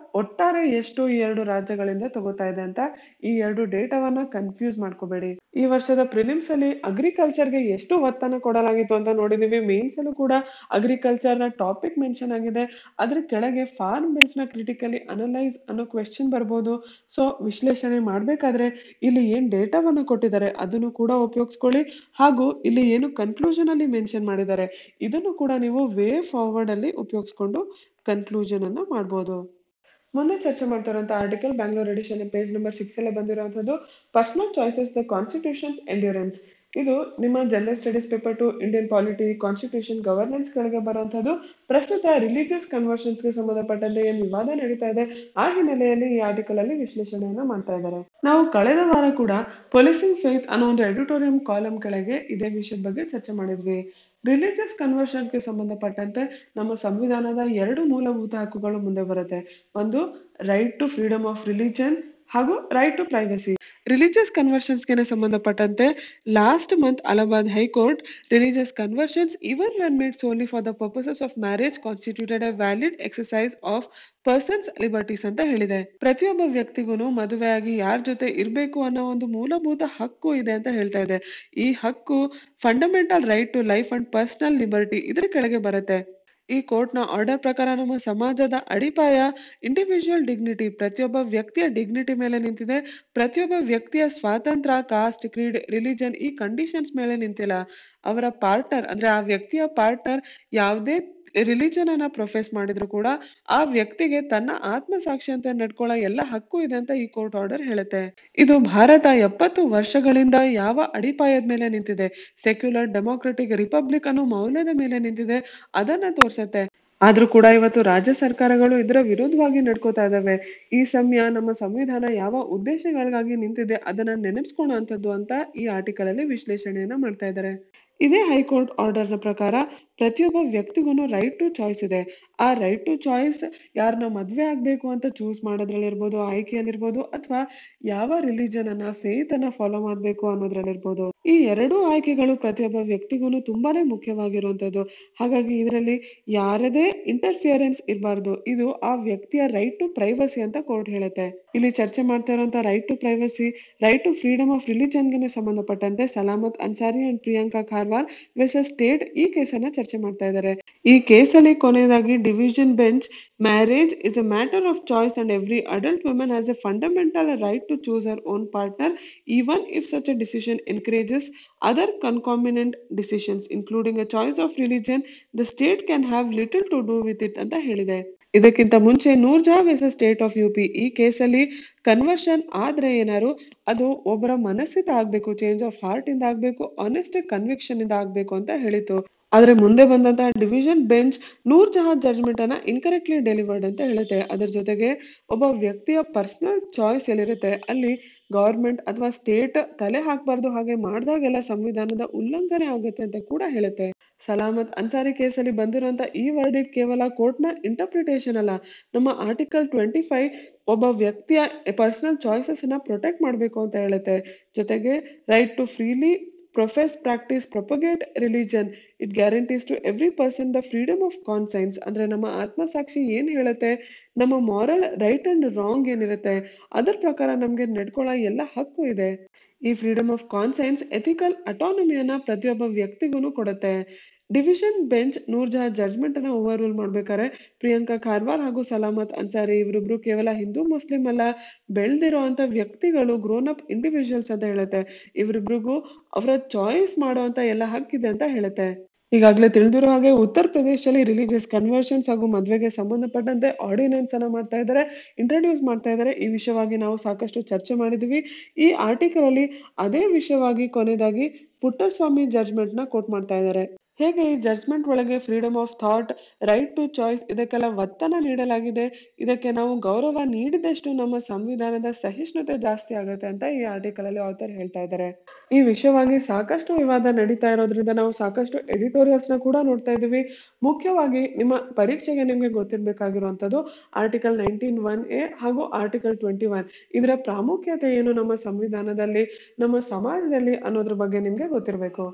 Speaker 1: ಒಟ್ಟಾರೆ ಎಷ್ಟು ಈ ಎರಡು ರಾಜ್ಯಗಳಿಂದ ತಗೋತಾ ಇದೆ ಅಂತ ಈ ಎರಡು ಡೇಟಾವನ್ನ ಕನ್ಫ್ಯೂಸ್ ಮಾಡ್ಕೋಬೇಡಿ ಈ ವರ್ಷದ ಪ್ರಿಲಿಮ್ಸ್ ಅಲ್ಲಿ ಅಗ್ರಿಕಲ್ಚರ್ಗೆ ಎಷ್ಟು ಒತ್ತನ್ನು ಕೊಡಲಾಗಿತ್ತು ಅಂತ ನೋಡಿದೀವಿ ಮೇನ್ಸ್ ಅಲ್ಲೂ ಕೂಡ ಅಗ್ರಿಕಲ್ಚರ್ ನ ಟಾಪಿಕ್ ಮೆನ್ಷನ್ ಆಗಿದೆ ಅದ್ರ ಕೆಳಗೆ ಫಾರ್ಮ್ ಬಿಲ್ಸ್ ನ ಕ್ರಿಟಿಕಲಿ ಅನಲೈಸ್ ಅನ್ನೋ ಕ್ವೆಶ್ಚನ್ ಬರ್ಬೋದು ಸೊ ವಿಶ್ಲೇಷಣೆ ಮಾಡ್ಬೇಕಾದ್ರೆ ಇಲ್ಲಿ ಏನ್ ಡೇಟಾವನ್ನ ಕೊಟ್ಟಿದ್ದಾರೆ ಅದನ್ನು ಕೂಡ ಉಪಯೋಗಿಸ್ಕೊಳ್ಳಿ ಹಾಗೂ ಇಲ್ಲಿ ಏನು ಕನ್ಕ್ಲೂಷನ್ ಅಲ್ಲಿ ಮೆನ್ಷನ್ ಮಾಡಿದ್ದಾರೆ ಇದನ್ನು ಕೂಡ ನೀವು ವೇ ಫಾರ್ವರ್ಡ್ ಅಲ್ಲಿ ಉಪಯೋಗಿಸ್ಕೊಂಡು ಕನ್ಕ್ಲೂಷನ್ ಅನ್ನ ಮಾಡ್ಬೋದು ಮುಂದೆ ಚರ್ಚೆ ಮಾಡ್ತಾ ಇರುವಂತಹ article Bangalore edition page number six ಅಲ್ಲೇ ಬಂದಿರುವಂತದ್ದು personal choices the constitution's endurance ಇದು ನಿಮ್ಮ general studies paper two Indian polity constitution governance ಕೆಳಗೆ ಬರುವಂತದ್ದು ಪ್ರಸ್ತುತ ರಿಲಿಜಿಯಸ್ ಕನ್ವರ್ಷನ್ಸ್ ಗೆ ಸಂಬಂಧಪಟ್ಟಂತೆ ಏನು ವಿವಾದ ನಡೀತಾ ಇದೆ ಆ ಹಿನ್ನೆಲೆಯಲ್ಲಿ ಈ ಆರ್ಟಿಕಲ್ ಅಲ್ಲಿ ವಿಶ್ಲೇಷಣೆಯನ್ನ ಮಾಡ್ತಾ ಇದ್ದಾರೆ ನಾವು ಕಳೆದ ವಾರ ಕೂಡ ಪೊಲಿಸಿಂಗ್ ಫೇತ್ ಅನ್ನೋ ಒಂದು ಎಡಿಟೋರಿಯಂ ಕಾಲಂ ಕೆಳಗೆ ಇದೇ ವಿಷಯದ ಬಗ್ಗೆ ಚರ್ಚೆ ಮಾಡಿದ್ವಿ ರಿಲಿಜಿಯಸ್ ಕನ್ವರ್ಷನ್ಗೆ ಸಂಬಂಧಪಟ್ಟಂತೆ ನಮ್ಮ ಸಂವಿಧಾನದ ಎರಡು ಮೂಲಭೂತ ಹಕ್ಕುಗಳು ಮುಂದೆ ಬರುತ್ತೆ ಒಂದು right to freedom of religion ಹಾಗೂ ರೈಟ್ ಟು ಪ್ರೈವಸಿ ರಿಲಿಜಿಯಸ್ ಕನ್ವರ್ಷನ್ಸ್ಗೆ ಸಂಬಂಧಪಟ್ಟಂತೆ last month Allahabad high court religious conversions even when made solely for the purposes of marriage constituted a valid exercise of persons liberties ಅಂತ ಹೇಳಿದೆ ಪ್ರತಿಯೊಬ್ಬ ವ್ಯಕ್ತಿಗೂ ಮದುವೆಯಾಗಿ ಯಾರ ಜೊತೆ ಇರಬೇಕು ಅನ್ನೋ ಒಂದು ಮೂಲಭೂತ ಹಕ್ಕು ಇದೆ ಅಂತ ಹೇಳ್ತಾ ಇದೆ ಈ ಹಕ್ಕು fundamental right to life and personal liberty ಇದ್ರ ಕೆಳಗೆ ಬರುತ್ತೆ ಈ ಕೋರ್ಟ್ನ ಆರ್ಡರ್ ಪ್ರಕಾರ ನಮ್ಮ ಸಮಾಜದ ಅಡಿಪಾಯ ಇಂಡಿವಿಜುವಲ್ ಡಿಗ್ನಿಟಿ ಪ್ರತಿಯೊಬ್ಬ ವ್ಯಕ್ತಿಯ ಡಿಗ್ನಿಟಿ ಮೇಲೆ ನಿಂತಿದೆ ಪ್ರತಿಯೊಬ್ಬ ವ್ಯಕ್ತಿಯ ಸ್ವಾತಂತ್ರ್ಯ ಕಾಸ್ಟ್ ಕ್ರೀಡ್ ರಿಲಿಜನ್ ಈ ಕಂಡೀಷನ್ಸ್ ಮೇಲೆ ನಿಂತಿಲ್ಲ ಅವರ ಪಾರ್ಟ್ನರ್ ಅಂದ್ರೆ ಆ ವ್ಯಕ್ತಿಯ ಪಾರ್ಟ್ನರ್ ಯಾವುದೇ ರಿಲಿಜನ್ ಅನ್ನ ಪ್ರೊಫೆಸ್ ಮಾಡಿದ್ರು ಕೂಡ ಆ ವ್ಯಕ್ತಿಗೆ ತನ್ನ ಆತ್ಮಸಾಕ್ಷಿ ಅಂತ ನಡ್ಕೊಳ್ಳೋ ಎಲ್ಲ ಹಕ್ಕು ಇದೆ ಅಂತ ಈ ಕೋರ್ಟ್ ಆರ್ಡರ್ ಹೇಳುತ್ತೆ ಇದು ಭಾರತ ಎಪ್ಪತ್ತು ವರ್ಷಗಳಿಂದ ಯಾವ ಅಡಿಪಾಯದ ಮೇಲೆ ನಿಂತಿದೆ ಸೆಕ್ಯುಲರ್ ಡೆಮೋಕ್ರೆಟಿಕ್ ರಿಪಬ್ಲಿಕ್ ಅನ್ನೋ ಮೌಲ್ಯದ ಮೇಲೆ ನಿಂತಿದೆ ಅದನ್ನ ತೋರ್ಸತ್ತೆ ಆದ್ರೂ ಕೂಡ ಇವತ್ತು ರಾಜ್ಯ ಸರ್ಕಾರಗಳು ಇದರ ವಿರುದ್ಧವಾಗಿ ನಡ್ಕೋತಾ ಇದಾವೆ ಈ ಸಮಯ ನಮ್ಮ ಸಂವಿಧಾನ ಯಾವ ಉದ್ದೇಶಗಳಿಗಾಗಿ ನಿಂತಿದೆ ಅದನ್ನ ನೆನಪಿಸ್ಕೊಳ್ಳುವಂಥದ್ದು ಅಂತ ಈ ಆರ್ಟಿಕಲ್ ಅಲ್ಲಿ ವಿಶ್ಲೇಷಣೆಯನ್ನ ಮಾಡ್ತಾ ಇದ್ದಾರೆ ಇದೇ ಹೈಕೋರ್ಟ್ ಆರ್ಡರ್ ನ ಪ್ರಕಾರ ಪ್ರತಿಯೊಬ್ಬ ವ್ಯಕ್ತಿಗೂ ರೈಟ್ ಟು ಚಾಯ್ಸ್ ಇದೆ ಆ ರೈಟ್ ಟು ಚಾಯ್ಸ್ ಯಾರನ್ನ ಮದ್ವೆ ಆಗ್ಬೇಕು ಅಂತ ಚೂಸ್ ಮಾಡೋದ್ರಲ್ಲಿರ್ಬೋದು ಆಯ್ಕೆಯಲ್ಲಿರ್ಬೋದು ಅಥವಾ ಯಾವ ರಿಲಿಜನ್ ಅನ್ನ ಫೇತ್ ಅನ್ನ ಫಾಲೋ ಮಾಡ್ಬೇಕು ಅನ್ನೋದ್ರಲ್ಲಿರ್ಬೋದು ಈ ಎರಡೂ ಆಯ್ಕೆಗಳು ಪ್ರತಿಯೊಬ್ಬ ವ್ಯಕ್ತಿಗೂ ತುಂಬಾನೇ ಮುಖ್ಯವಾಗಿರುವಂತದ್ದು ಹಾಗಾಗಿ ಇದರಲ್ಲಿ ಯಾರದೇ ಇಂಟರ್ಫಿಯರೆನ್ಸ್ ಇರಬಾರ್ದು ಇದು ಆ ವ್ಯಕ್ತಿಯ ರೈಟ್ ಟು ಪ್ರೈವಸಿ ಅಂತ ಕೋರ್ಟ್ ಹೇಳುತ್ತೆ ಇಲ್ಲಿ ಚರ್ಚೆ ಮಾಡ್ತಾ ಇರುವಂತ right to privacy right to freedom of ರಿಲಿಜನ್ಗೆ ಸಂಬಂಧಪಟ್ಟಂತೆ Salamat Ansari and Priyanka Kharwar versus state ಈ ಕೇಸನ್ನ ಚರ್ಚೆ ಮಾಡ್ತಾ ಇದ್ದಾರೆ ಈ ಕೇಸಲ್ಲಿ ಕೊನೆಯದಾಗಿ division bench marriage is a matter of choice and every adult woman has a fundamental right to choose her own partner even if such a decision encourages other concomitant decisions including a choice of religion the state can have little to do with it ಅಂತ ಹೇಳಿದೆ ಇದಕ್ಕಿಂತ ಮುಂಚೆ Noor Jahan versus state of U P ಈ ಕೇಸಲ್ಲಿ ಕನ್ವರ್ಷನ್ ಆದ್ರೆ ಏನಾರು ಅದು ಒಬ್ಬರ ಮನಸ್ಸಿಂದ ಆಗ್ಬೇಕು ಚೇಂಜ್ ಆಫ್ ಹಾರ್ಟ್ ಇಂದ ಆಗ್ಬೇಕು ಆನೆಸ್ಟ್ ಕನ್ವಿಕ್ಷನ್ ಇಂದ ಆಗ್ಬೇಕು ಅಂತ ಹೇಳಿತು ಆದ್ರೆ ಮುಂದೆ ಬಂದಂತಹ division bench Noor Jahan judgement ಅನ್ನ ಇನ್ಕರೆಕ್ಟ್ಲಿ ಡೆಲಿವರ್ಡ್ ಅಂತ ಹೇಳುತ್ತೆ ಅದ್ರ ಜೊತೆಗೆ ಒಬ್ಬ ವ್ಯಕ್ತಿಯ ಪರ್ಸನಲ್ ಚಾಯ್ಸ್ ಎಲ್ಲಿರುತ್ತೆ ಅಲ್ಲಿ ಗವರ್ಮೆಂಟ್ ಅಥವಾ ಸ್ಟೇಟ್ ತಲೆ ಹಾಕ್ಬಾರ್ದು ಹಾಗೆ ಮಾಡ್ದಾಗೆಲ್ಲ ಸಂವಿಧಾನದ ಉಲ್ಲಂಘನೆ ಆಗುತ್ತೆ ಅಂತ ಕೂಡ ಹೇಳುತ್ತೆ ಸಲಾಮತ್ ಅನ್ಸಾರಿ ಕೇಸಲ್ಲಿ ಬಂದಿರುವಂತ ಈ ವರ್ಡಿಟ್ ಕೇವಲ ಕೋರ್ಟ್ನ ಇಂಟರ್ಪ್ರಿಟೇಷನ್ ಅಲ್ಲ ನಮ್ಮ ಆರ್ಟಿಕಲ್ ಟ್ವೆಂಟಿ ಫೈವ್ ಒಬ್ಬ ವ್ಯಕ್ತಿಯ ಪರ್ಸನಲ್ ಚಾಯ್ಸಸ್ ಅನ್ನ ಪ್ರೊಟೆಕ್ಟ್ ಮಾಡಬೇಕು ಅಂತ ಹೇಳುತ್ತೆ ಜೊತೆಗೆ right to freely profess practice propagate religion it guarantees to every person the freedom of conscience ಅಂದ್ರೆ ನಮ್ಮ ಆತ್ಮಸಾಕ್ಷಿ ಏನ್ ಹೇಳುತ್ತೆ ನಮ್ಮ ಮಾರಲ್ ರೈಟ್ ಅಂಡ್ ರಾಂಗ್ ಏನಿರುತ್ತೆ ಅದರ ಪ್ರಕಾರ ನಮ್ಗೆ ನಡ್ಕೊಳ್ಳೋ ಎಲ್ಲ ಹಕ್ಕು ಇದೆ ಈ ಫ್ರೀಡಮ್ ಆಫ್ ಕಾನ್ಸೈನ್ಸ್ ಎಥಿಕಲ್ ಅಟಾನಮಿಯನ್ನ ಪ್ರತಿಯೊಬ್ಬ ವ್ಯಕ್ತಿಗೂ ಕೊಡುತ್ತೆ division bench Noor Jahan judgement ಅನ್ನ ಓವರ್ ರೂಲ್ ಮಾಡ್ಬೇಕಾದ್ರೆ ಪ್ರಿಯಾಂಕಾ ಖಾರ್ವಾರ್ ಹಾಗೂ ಸಲಾಮತ್ ಅನ್ಸಾರಿ ಇವರಿಬ್ರು ಕೇವಲ ಹಿಂದೂ ಮುಸ್ಲಿಂ ಅಲ್ಲ ಬೆಳೆದಿರೋ ಅಂತ ವ್ಯಕ್ತಿಗಳು ಗ್ರೋನ್ ಅಪ್ ಇಂಡಿವಿಜುವಲ್ಸ್ ಅಂತ ಹೇಳುತ್ತೆ ಇವರಿಬ್ರಿಗೂ ಅವರ ಚಾಯ್ಸ್ ಮಾಡುವಂತ ಎಲ್ಲ ಹಕ್ಕಿದೆ ಅಂತ ಹೇಳುತ್ತೆ ಈಗಾಗಲೇ ತಿಳಿದಿರೋ ಹಾಗೆ ಉತ್ತರ ಪ್ರದೇಶದಲ್ಲಿ ರಿಲಿಜಿಯಸ್ ಕನ್ವರ್ಷನ್ಸ್ ಹಾಗೂ ಮದುವೆಗೆ ಸಂಬಂಧಪಟ್ಟಂತೆ ಆರ್ಡಿನೆನ್ಸ್ ಅನ್ನ ಮಾಡ್ತಾ ಇದ್ದಾರೆ ಇಂಟ್ರೊಡ್ಯೂಸ್ ಮಾಡ್ತಾ ಇದ್ದಾರೆ ಈ ವಿಷಯವಾಗಿ ನಾವು ಸಾಕಷ್ಟು ಚರ್ಚೆ ಮಾಡಿದ್ವಿ ಈ ಆರ್ಟಿಕಲ್ ಅಲ್ಲಿ ಅದೇ ವಿಷಯವಾಗಿ ಕೊನೆಯದಾಗಿ ಪುಟ್ಟಸ್ವಾಮಿ ಜಡ್ಜ್ಮೆಂಟ್ ನ ಕೋಟ್ ಮಾಡ್ತಾ ಇದ್ದಾರೆ ಹೇಗೆ ಈ ಜಡ್ಜ್ಮೆಂಟ್ ಒಳಗೆ freedom of thought right to choice ಇದಕ್ಕೆಲ್ಲ ಒತ್ತನ್ನ ನೀಡಲಾಗಿದೆ ಇದಕ್ಕೆ ನಾವು ಗೌರವ ನೀಡಿದಷ್ಟು ನಮ್ಮ ಸಂವಿಧಾನದ ಸಹಿಷ್ಣುತೆ ಜಾಸ್ತಿ ಆಗುತ್ತೆ ಅಂತ ಈ ಆರ್ಟಿಕಲ್ ಅಲ್ಲಿ ಆಥರ್ ಹೇಳ್ತಾ ಇದ್ದಾರೆ ಈ ವಿಷಯವಾಗಿ ಸಾಕಷ್ಟು ವಿವಾದ ನಡೀತಾ ಇರೋದ್ರಿಂದ ನಾವು ಸಾಕಷ್ಟು ಎಡಿಟೋರಿಯಲ್ಸ್ ನ ಕೂಡ ನೋಡ್ತಾ ಇದೀವಿ ಮುಖ್ಯವಾಗಿ ನಿಮ್ಮ ಪರೀಕ್ಷೆಗೆ ನಿಮ್ಗೆ ಗೊತ್ತಿರ್ಬೇಕಾಗಿರುವಂತದ್ದು ಆರ್ಟಿಕಲ್ ನೈನ್ಟೀನ್ ಒನ್ ಎ ಹಾಗೂ ಆರ್ಟಿಕಲ್ ಟ್ವೆಂಟಿ ಒನ್ ಇದರ ಪ್ರಾಮುಖ್ಯತೆ ಏನು ನಮ್ಮ ಸಂವಿಧಾನದಲ್ಲಿ ನಮ್ಮ ಸಮಾಜದಲ್ಲಿ ಅನ್ನೋದ್ರ ಬಗ್ಗೆ ನಿಮ್ಗೆ ಗೊತ್ತಿರಬೇಕು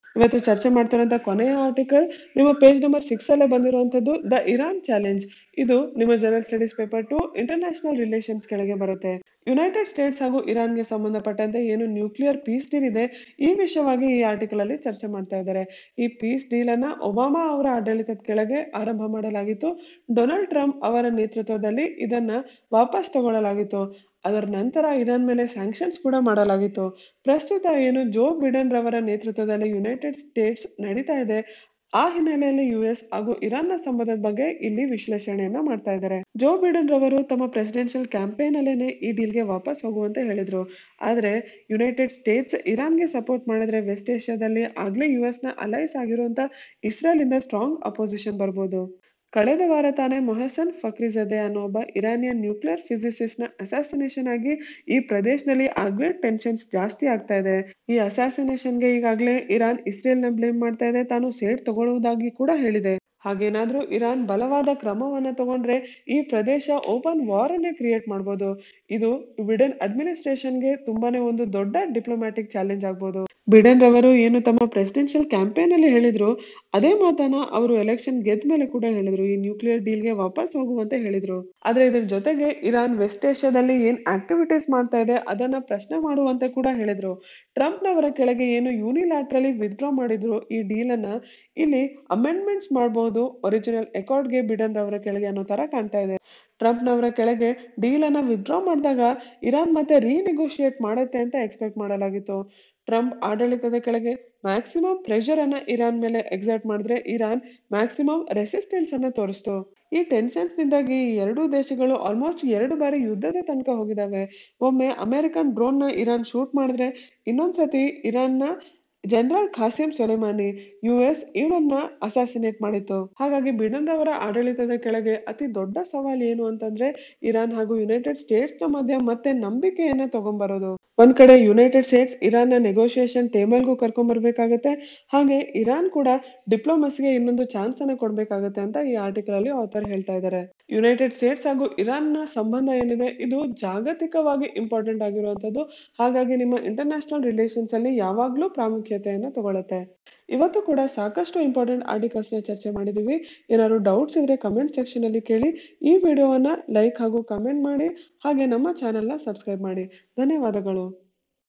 Speaker 1: ಇವತ್ತು ಚರ್ಚೆ ಮಾಡ್ತಿರೋಂಥ ಕೊನೆಯ ಆರ್ಟಿಕಲ್ ನಿಮ್ಮ ಪೇಜ್ ನಂಬರ್ ಸಿಕ್ಸ್ ಅಲ್ಲೇ ಬಂದಿರುವಂತದ್ದು ದ ಇರಾನ್ ಚಾಲೆಂಜ್ ಇದು ನಿಮ್ಮ general studies paper two international relations ಕೆಳಗೆ ಬರುತ್ತೆ ಯುನೈಟೆಡ್ ಸ್ಟೇಟ್ಸ್ ಹಾಗೂ ಇರಾನ್ಗೆ ಸಂಬಂಧಪಟ್ಟಂತೆ ಏನು ನ್ಯೂಕ್ಲಿಯರ್ ಪೀಸ್ ಡೀಲ್ ಇದೆ ಈ ವಿಷಯವಾಗಿ ಈ ಆರ್ಟಿಕಲ್ ಅಲ್ಲಿ ಚರ್ಚೆ ಮಾಡ್ತಾ ಇದ್ದಾರೆ ಈ ಪೀಸ್ ಡೀಲ್ ಅನ್ನ ಒಬಾಮಾ ಅವರ ಆಡಳಿತದ ಕೆಳಗೆ ಆರಂಭ ಮಾಡಲಾಗಿತ್ತು ಡೊನಾಲ್ಡ್ ಟ್ರಂಪ್ ಅವರ ನೇತೃತ್ವದಲ್ಲಿ ಇದನ್ನ ವಾಪಸ್ ತಗೊಳ್ಳಲಾಗಿತ್ತು ಅದರ ನಂತರ ಇರಾನ್ ಮೇಲೆ ಸ್ಯಾಂಕ್ಷನ್ಸ್ ಕೂಡ ಮಾಡಲಾಗಿತ್ತು ಪ್ರಸ್ತುತ ಏನು ಜೋ ಬಿಡನ್ ರವರ ನೇತೃತ್ವದಲ್ಲಿ ಯುನೈಟೆಡ್ ಸ್ಟೇಟ್ಸ್ ನಡೀತಾ ಇದೆ ಆ ಹಿನ್ನೆಲೆಯಲ್ಲಿ ಯುಎಸ್ ಹಾಗೂ ಇರಾನ್ನ ಸಂಬಂಧದ ಬಗ್ಗೆ ಇಲ್ಲಿ ವಿಶ್ಲೇಷಣೆಯನ್ನ ಮಾಡ್ತಾ ಇದ್ದಾರೆ ಜೋ ಬಿಡನ್ ರವರು ತಮ್ಮ ಪ್ರೆಸಿಡೆನ್ಷಿಯಲ್ ಕ್ಯಾಂಪೇನ್ ಅಲ್ಲೇನೆ ಈ ಡೀಲ್ಗೆ ವಾಪಸ್ ಹೋಗುವಂತೆ ಹೇಳಿದ್ರು ಆದ್ರೆ ಯುನೈಟೆಡ್ ಸ್ಟೇಟ್ಸ್ ಇರಾನ್ಗೆ ಸಪೋರ್ಟ್ ಮಾಡಿದ್ರೆ ವೆಸ್ಟ್ ಏಷ್ಯಾದಲ್ಲಿ ಆಗ್ಲೇ ಯುಎಸ್ ನ ಅಲೈಸ್ ಆಗಿರುವಂತ ಇಸ್ರೇಲ್ ಇಂದ ಸ್ಟ್ರಾಂಗ್ ಅಪೋಸಿಷನ್ ಬರ್ಬೋದು ಕಳೆದ ವಾರ ತಾನೇ ಮೊಹಸನ್ ಫಕ್ರಿಜದೆ ಅನ್ನೋ ಒಬ್ಬ ಇರಾನಿಯನ್ ನ್ಯೂಕ್ಲಿಯರ್ ಫಿಸಿಸಿಸ್ಟ್ ನ ಅಸಾಸಿನೇಷನ್ ಆಗಿ ಈ ಪ್ರದೇಶದಲ್ಲಿ ಆಗ್ಲೇ ಟೆನ್ಷನ್ಸ್ ಜಾಸ್ತಿ ಆಗ್ತಾ ಇದೆ ಈ ಅಸಾಸಿನೇಷನ್ಗೆ ಈಗಾಗಲೇ ಇರಾನ್ ಇಸ್ರೇಲ್ ನ ಬ್ಲೇಮ್ ಮಾಡ್ತಾ ಇದೆ ತಾನು ಸೇಡ್ ತಗೊಳ್ಳುವುದಾಗಿ ಕೂಡ ಹೇಳಿದೆ ಹಾಗೇನಾದ್ರೂ ಇರಾನ್ ಬಲವಾದ ಕ್ರಮವನ್ನ ತಗೊಂಡ್ರೆ ಈ ಪ್ರದೇಶ ಓಪನ್ ವಾರ್ ಅನ್ನೇ ಕ್ರಿಯೇಟ್ ಮಾಡ್ಬೋದು ಇದು ಬಿಡೆನ್ ಅಡ್ಮಿನಿಸ್ಟ್ರೇಷನ್ಗೆ ತುಂಬಾನೇ ಒಂದು ದೊಡ್ಡ ಡಿಪ್ಲೊಮ್ಯಾಟಿಕ್ ಚಾಲೆಂಜ್ ಆಗ್ಬೋದು ಬಿಡೆನ್ ರವರು ಏನು ತಮ್ಮ ಪ್ರೆಸಿಡೆನ್ಷಿಯಲ್ ಕ್ಯಾಂಪೇನ್ ಅಲ್ಲಿ ಹೇಳಿದ್ರು ಅದೇ ಮಾತನ್ನ ಅವರು ಎಲೆಕ್ಷನ್ ಗೆದ್ದ ಮೇಲೆ ಕೂಡ ಹೇಳಿದ್ರು ಈ ನ್ಯೂಕ್ಲಿಯರ್ ಡೀಲ್ಗೆ ವಾಪಸ್ ಹೋಗುವಂತೆ ಹೇಳಿದ್ರು ಆದ್ರೆ ಇದ್ರ ಜೊತೆಗೆ ಇರಾನ್ ವೆಸ್ಟ್ ಏಷ್ಯಾದಲ್ಲಿ ಏನ್ ಆಕ್ಟಿವಿಟೀಸ್ ಮಾಡ್ತಾ ಇದೆ ಅದನ್ನ ಪ್ರಶ್ನೆ ಮಾಡುವಂತೆ ಕೂಡ ಹೇಳಿದ್ರು ಟ್ರಂಪ್ ನವರ ಕೆಳಗೆ ಏನು ಯೂನಿಲ್ಯಾಟ್ರಲಿ ವಿತ್ಡ್ರಾ ಮಾಡಿದ್ರು ಈ ಡೀಲ್ ಅನ್ನ ಇಲ್ಲಿ ಅಮೆಂಡ್ಮೆಂಟ್ಸ್ ಮಾಡಬಹುದು ಒರಿಜಿನಲ್ ಅಕಾರ್ಡ್ಗೆ ಬಿಡನ್ ರವರ ಕೆಳಗೆ ಅನ್ನೋ ತರ ಕಾಣ್ತಾ ಇದೆ ಟ್ರಂಪ್ ನವರ ಕೆಳಗೆ ಡೀಲ್ ಅನ್ನ ವಿತ್ಡ್ರಾ ಮಾಡಿದಾಗ ಇರಾನ್ ಮತ್ತೆ ರೀನೆಗೋಷಿಯೇಟ್ ಮಾಡುತ್ತೆ ಅಂತ ಎಕ್ಸ್ಪೆಕ್ಟ್ ಮಾಡಲಾಗಿತ್ತು ಟ್ರಂಪ್ ಆಡಳಿತದ ಕೆಳಗೆ ಮ್ಯಾಕ್ಸಿಮಮ್ ಪ್ರೆಷರ್ ಅನ್ನ ಇರಾನ್ ಮೇಲೆ ಎಕ್ಸರ್ಟ್ ಮಾಡಿದ್ರೆ ಇರಾನ್ ಮ್ಯಾಕ್ಸಿಮಮ್ ರೆಸಿಸ್ಟೆನ್ಸ್ ಅನ್ನ ತೋರಿಸ್ತು ಈ ಟೆನ್ಷನ್ಸ್ ನಿಂದಾಗಿ ಈ ಎರಡೂ ದೇಶಗಳು ಆಲ್ಮೋಸ್ಟ್ ಎರಡು ಬಾರಿ ಯುದ್ಧದ ತನಕ ಹೋಗಿದಾವೆ ಒಮ್ಮೆ ಅಮೆರಿಕನ್ ಡ್ರೋನ್ ನ ಇರಾನ್ ಶೂಟ್ ಮಾಡಿದ್ರೆ ಇನ್ನೊಂದ್ಸತಿ ಇರಾನ್ ನ general Qasem Soleimani U S ಇವನನ್ನ ಅಸಾಸಿನೇಟ್ ಮಾಡಿತ್ತು ಹಾಗಾಗಿ ಬಿಡನ್ ರವರ ಆಡಳಿತದ ಕೆಳಗೆ ಅತಿ ದೊಡ್ಡ ಸವಾಲ್ ಏನು ಅಂತಂದ್ರೆ ಇರಾನ್ ಹಾಗೂ ಯುನೈಟೆಡ್ ಸ್ಟೇಟ್ಸ್ ನ ಮಧ್ಯೆ ಮತ್ತೆ ನಂಬಿಕೆಯನ್ನ ತಗೊಂಡ್ಬರೋದು ಒಂದ್ ಕಡೆ ಯುನೈಟೆಡ್ ಸ್ಟೇಟ್ಸ್ ಇರಾನ್ ನ ನೆಗೋಷಿಯೇಷನ್ ಟೇಬಲ್ಗೂ ಕರ್ಕೊಂಡ್ ಬರ್ಬೇಕಾಗತ್ತೆ ಹಾಗೆ ಇರಾನ್ ಕೂಡ ಡಿಪ್ಲೊಮಸಿಗೆ ಇನ್ನೊಂದು ಚಾನ್ಸ್ ಅನ್ನ ಕೊಡ್ಬೇಕಾಗತ್ತೆ ಅಂತ ಈ ಆರ್ಟಿಕಲ್ ಅಲ್ಲಿ ಆಥರ್ ಹೇಳ್ತಾ ಇದ್ದಾರೆ ಯುನೈಟೆಡ್ ಸ್ಟೇಟ್ಸ್ ಹಾಗೂ ಇರಾನ್ ನ ಸಂಬಂಧ ಏನಿದೆ ಇದು ಜಾಗತಿಕವಾಗಿ ಇಂಪಾರ್ಟೆಂಟ್ ಆಗಿರುವಂತದ್ದು ಹಾಗಾಗಿ ನಿಮ್ಮ ಇಂಟರ್ನ್ಯಾಷನಲ್ ರಿಲೇಷನ್ಸ್ ಅಲ್ಲಿ ಯಾವಾಗ್ಲೂ ಪ್ರಾಮುಖ್ಯತೆಯನ್ನ ತಗೊಳುತ್ತೆ ಇವತ್ತು ಕೂಡ ಸಾಕಷ್ಟು ಇಂಪಾರ್ಟೆಂಟ್ ಆರ್ಟಿಕಲ್ಸ್ ನ ಚರ್ಚೆ ಮಾಡಿದೀವಿ ಏನಾದ್ರು ಡೌಟ್ಸ್ ಇದ್ರೆ ಕಮೆಂಟ್ ಸೆಕ್ಷನ್ ಅಲ್ಲಿ ಕೇಳಿ ಈ ವಿಡಿಯೋವನ್ನ ಲೈಕ್ ಹಾಗೂ ಕಮೆಂಟ್ ಮಾಡಿ ಹಾಗೆ ನಮ್ಮ ಚಾನೆಲ್ ನ ಸಬ್ಸ್ಕ್ರೈಬ್ ಮಾಡಿ ಧನ್ಯವಾದಗಳು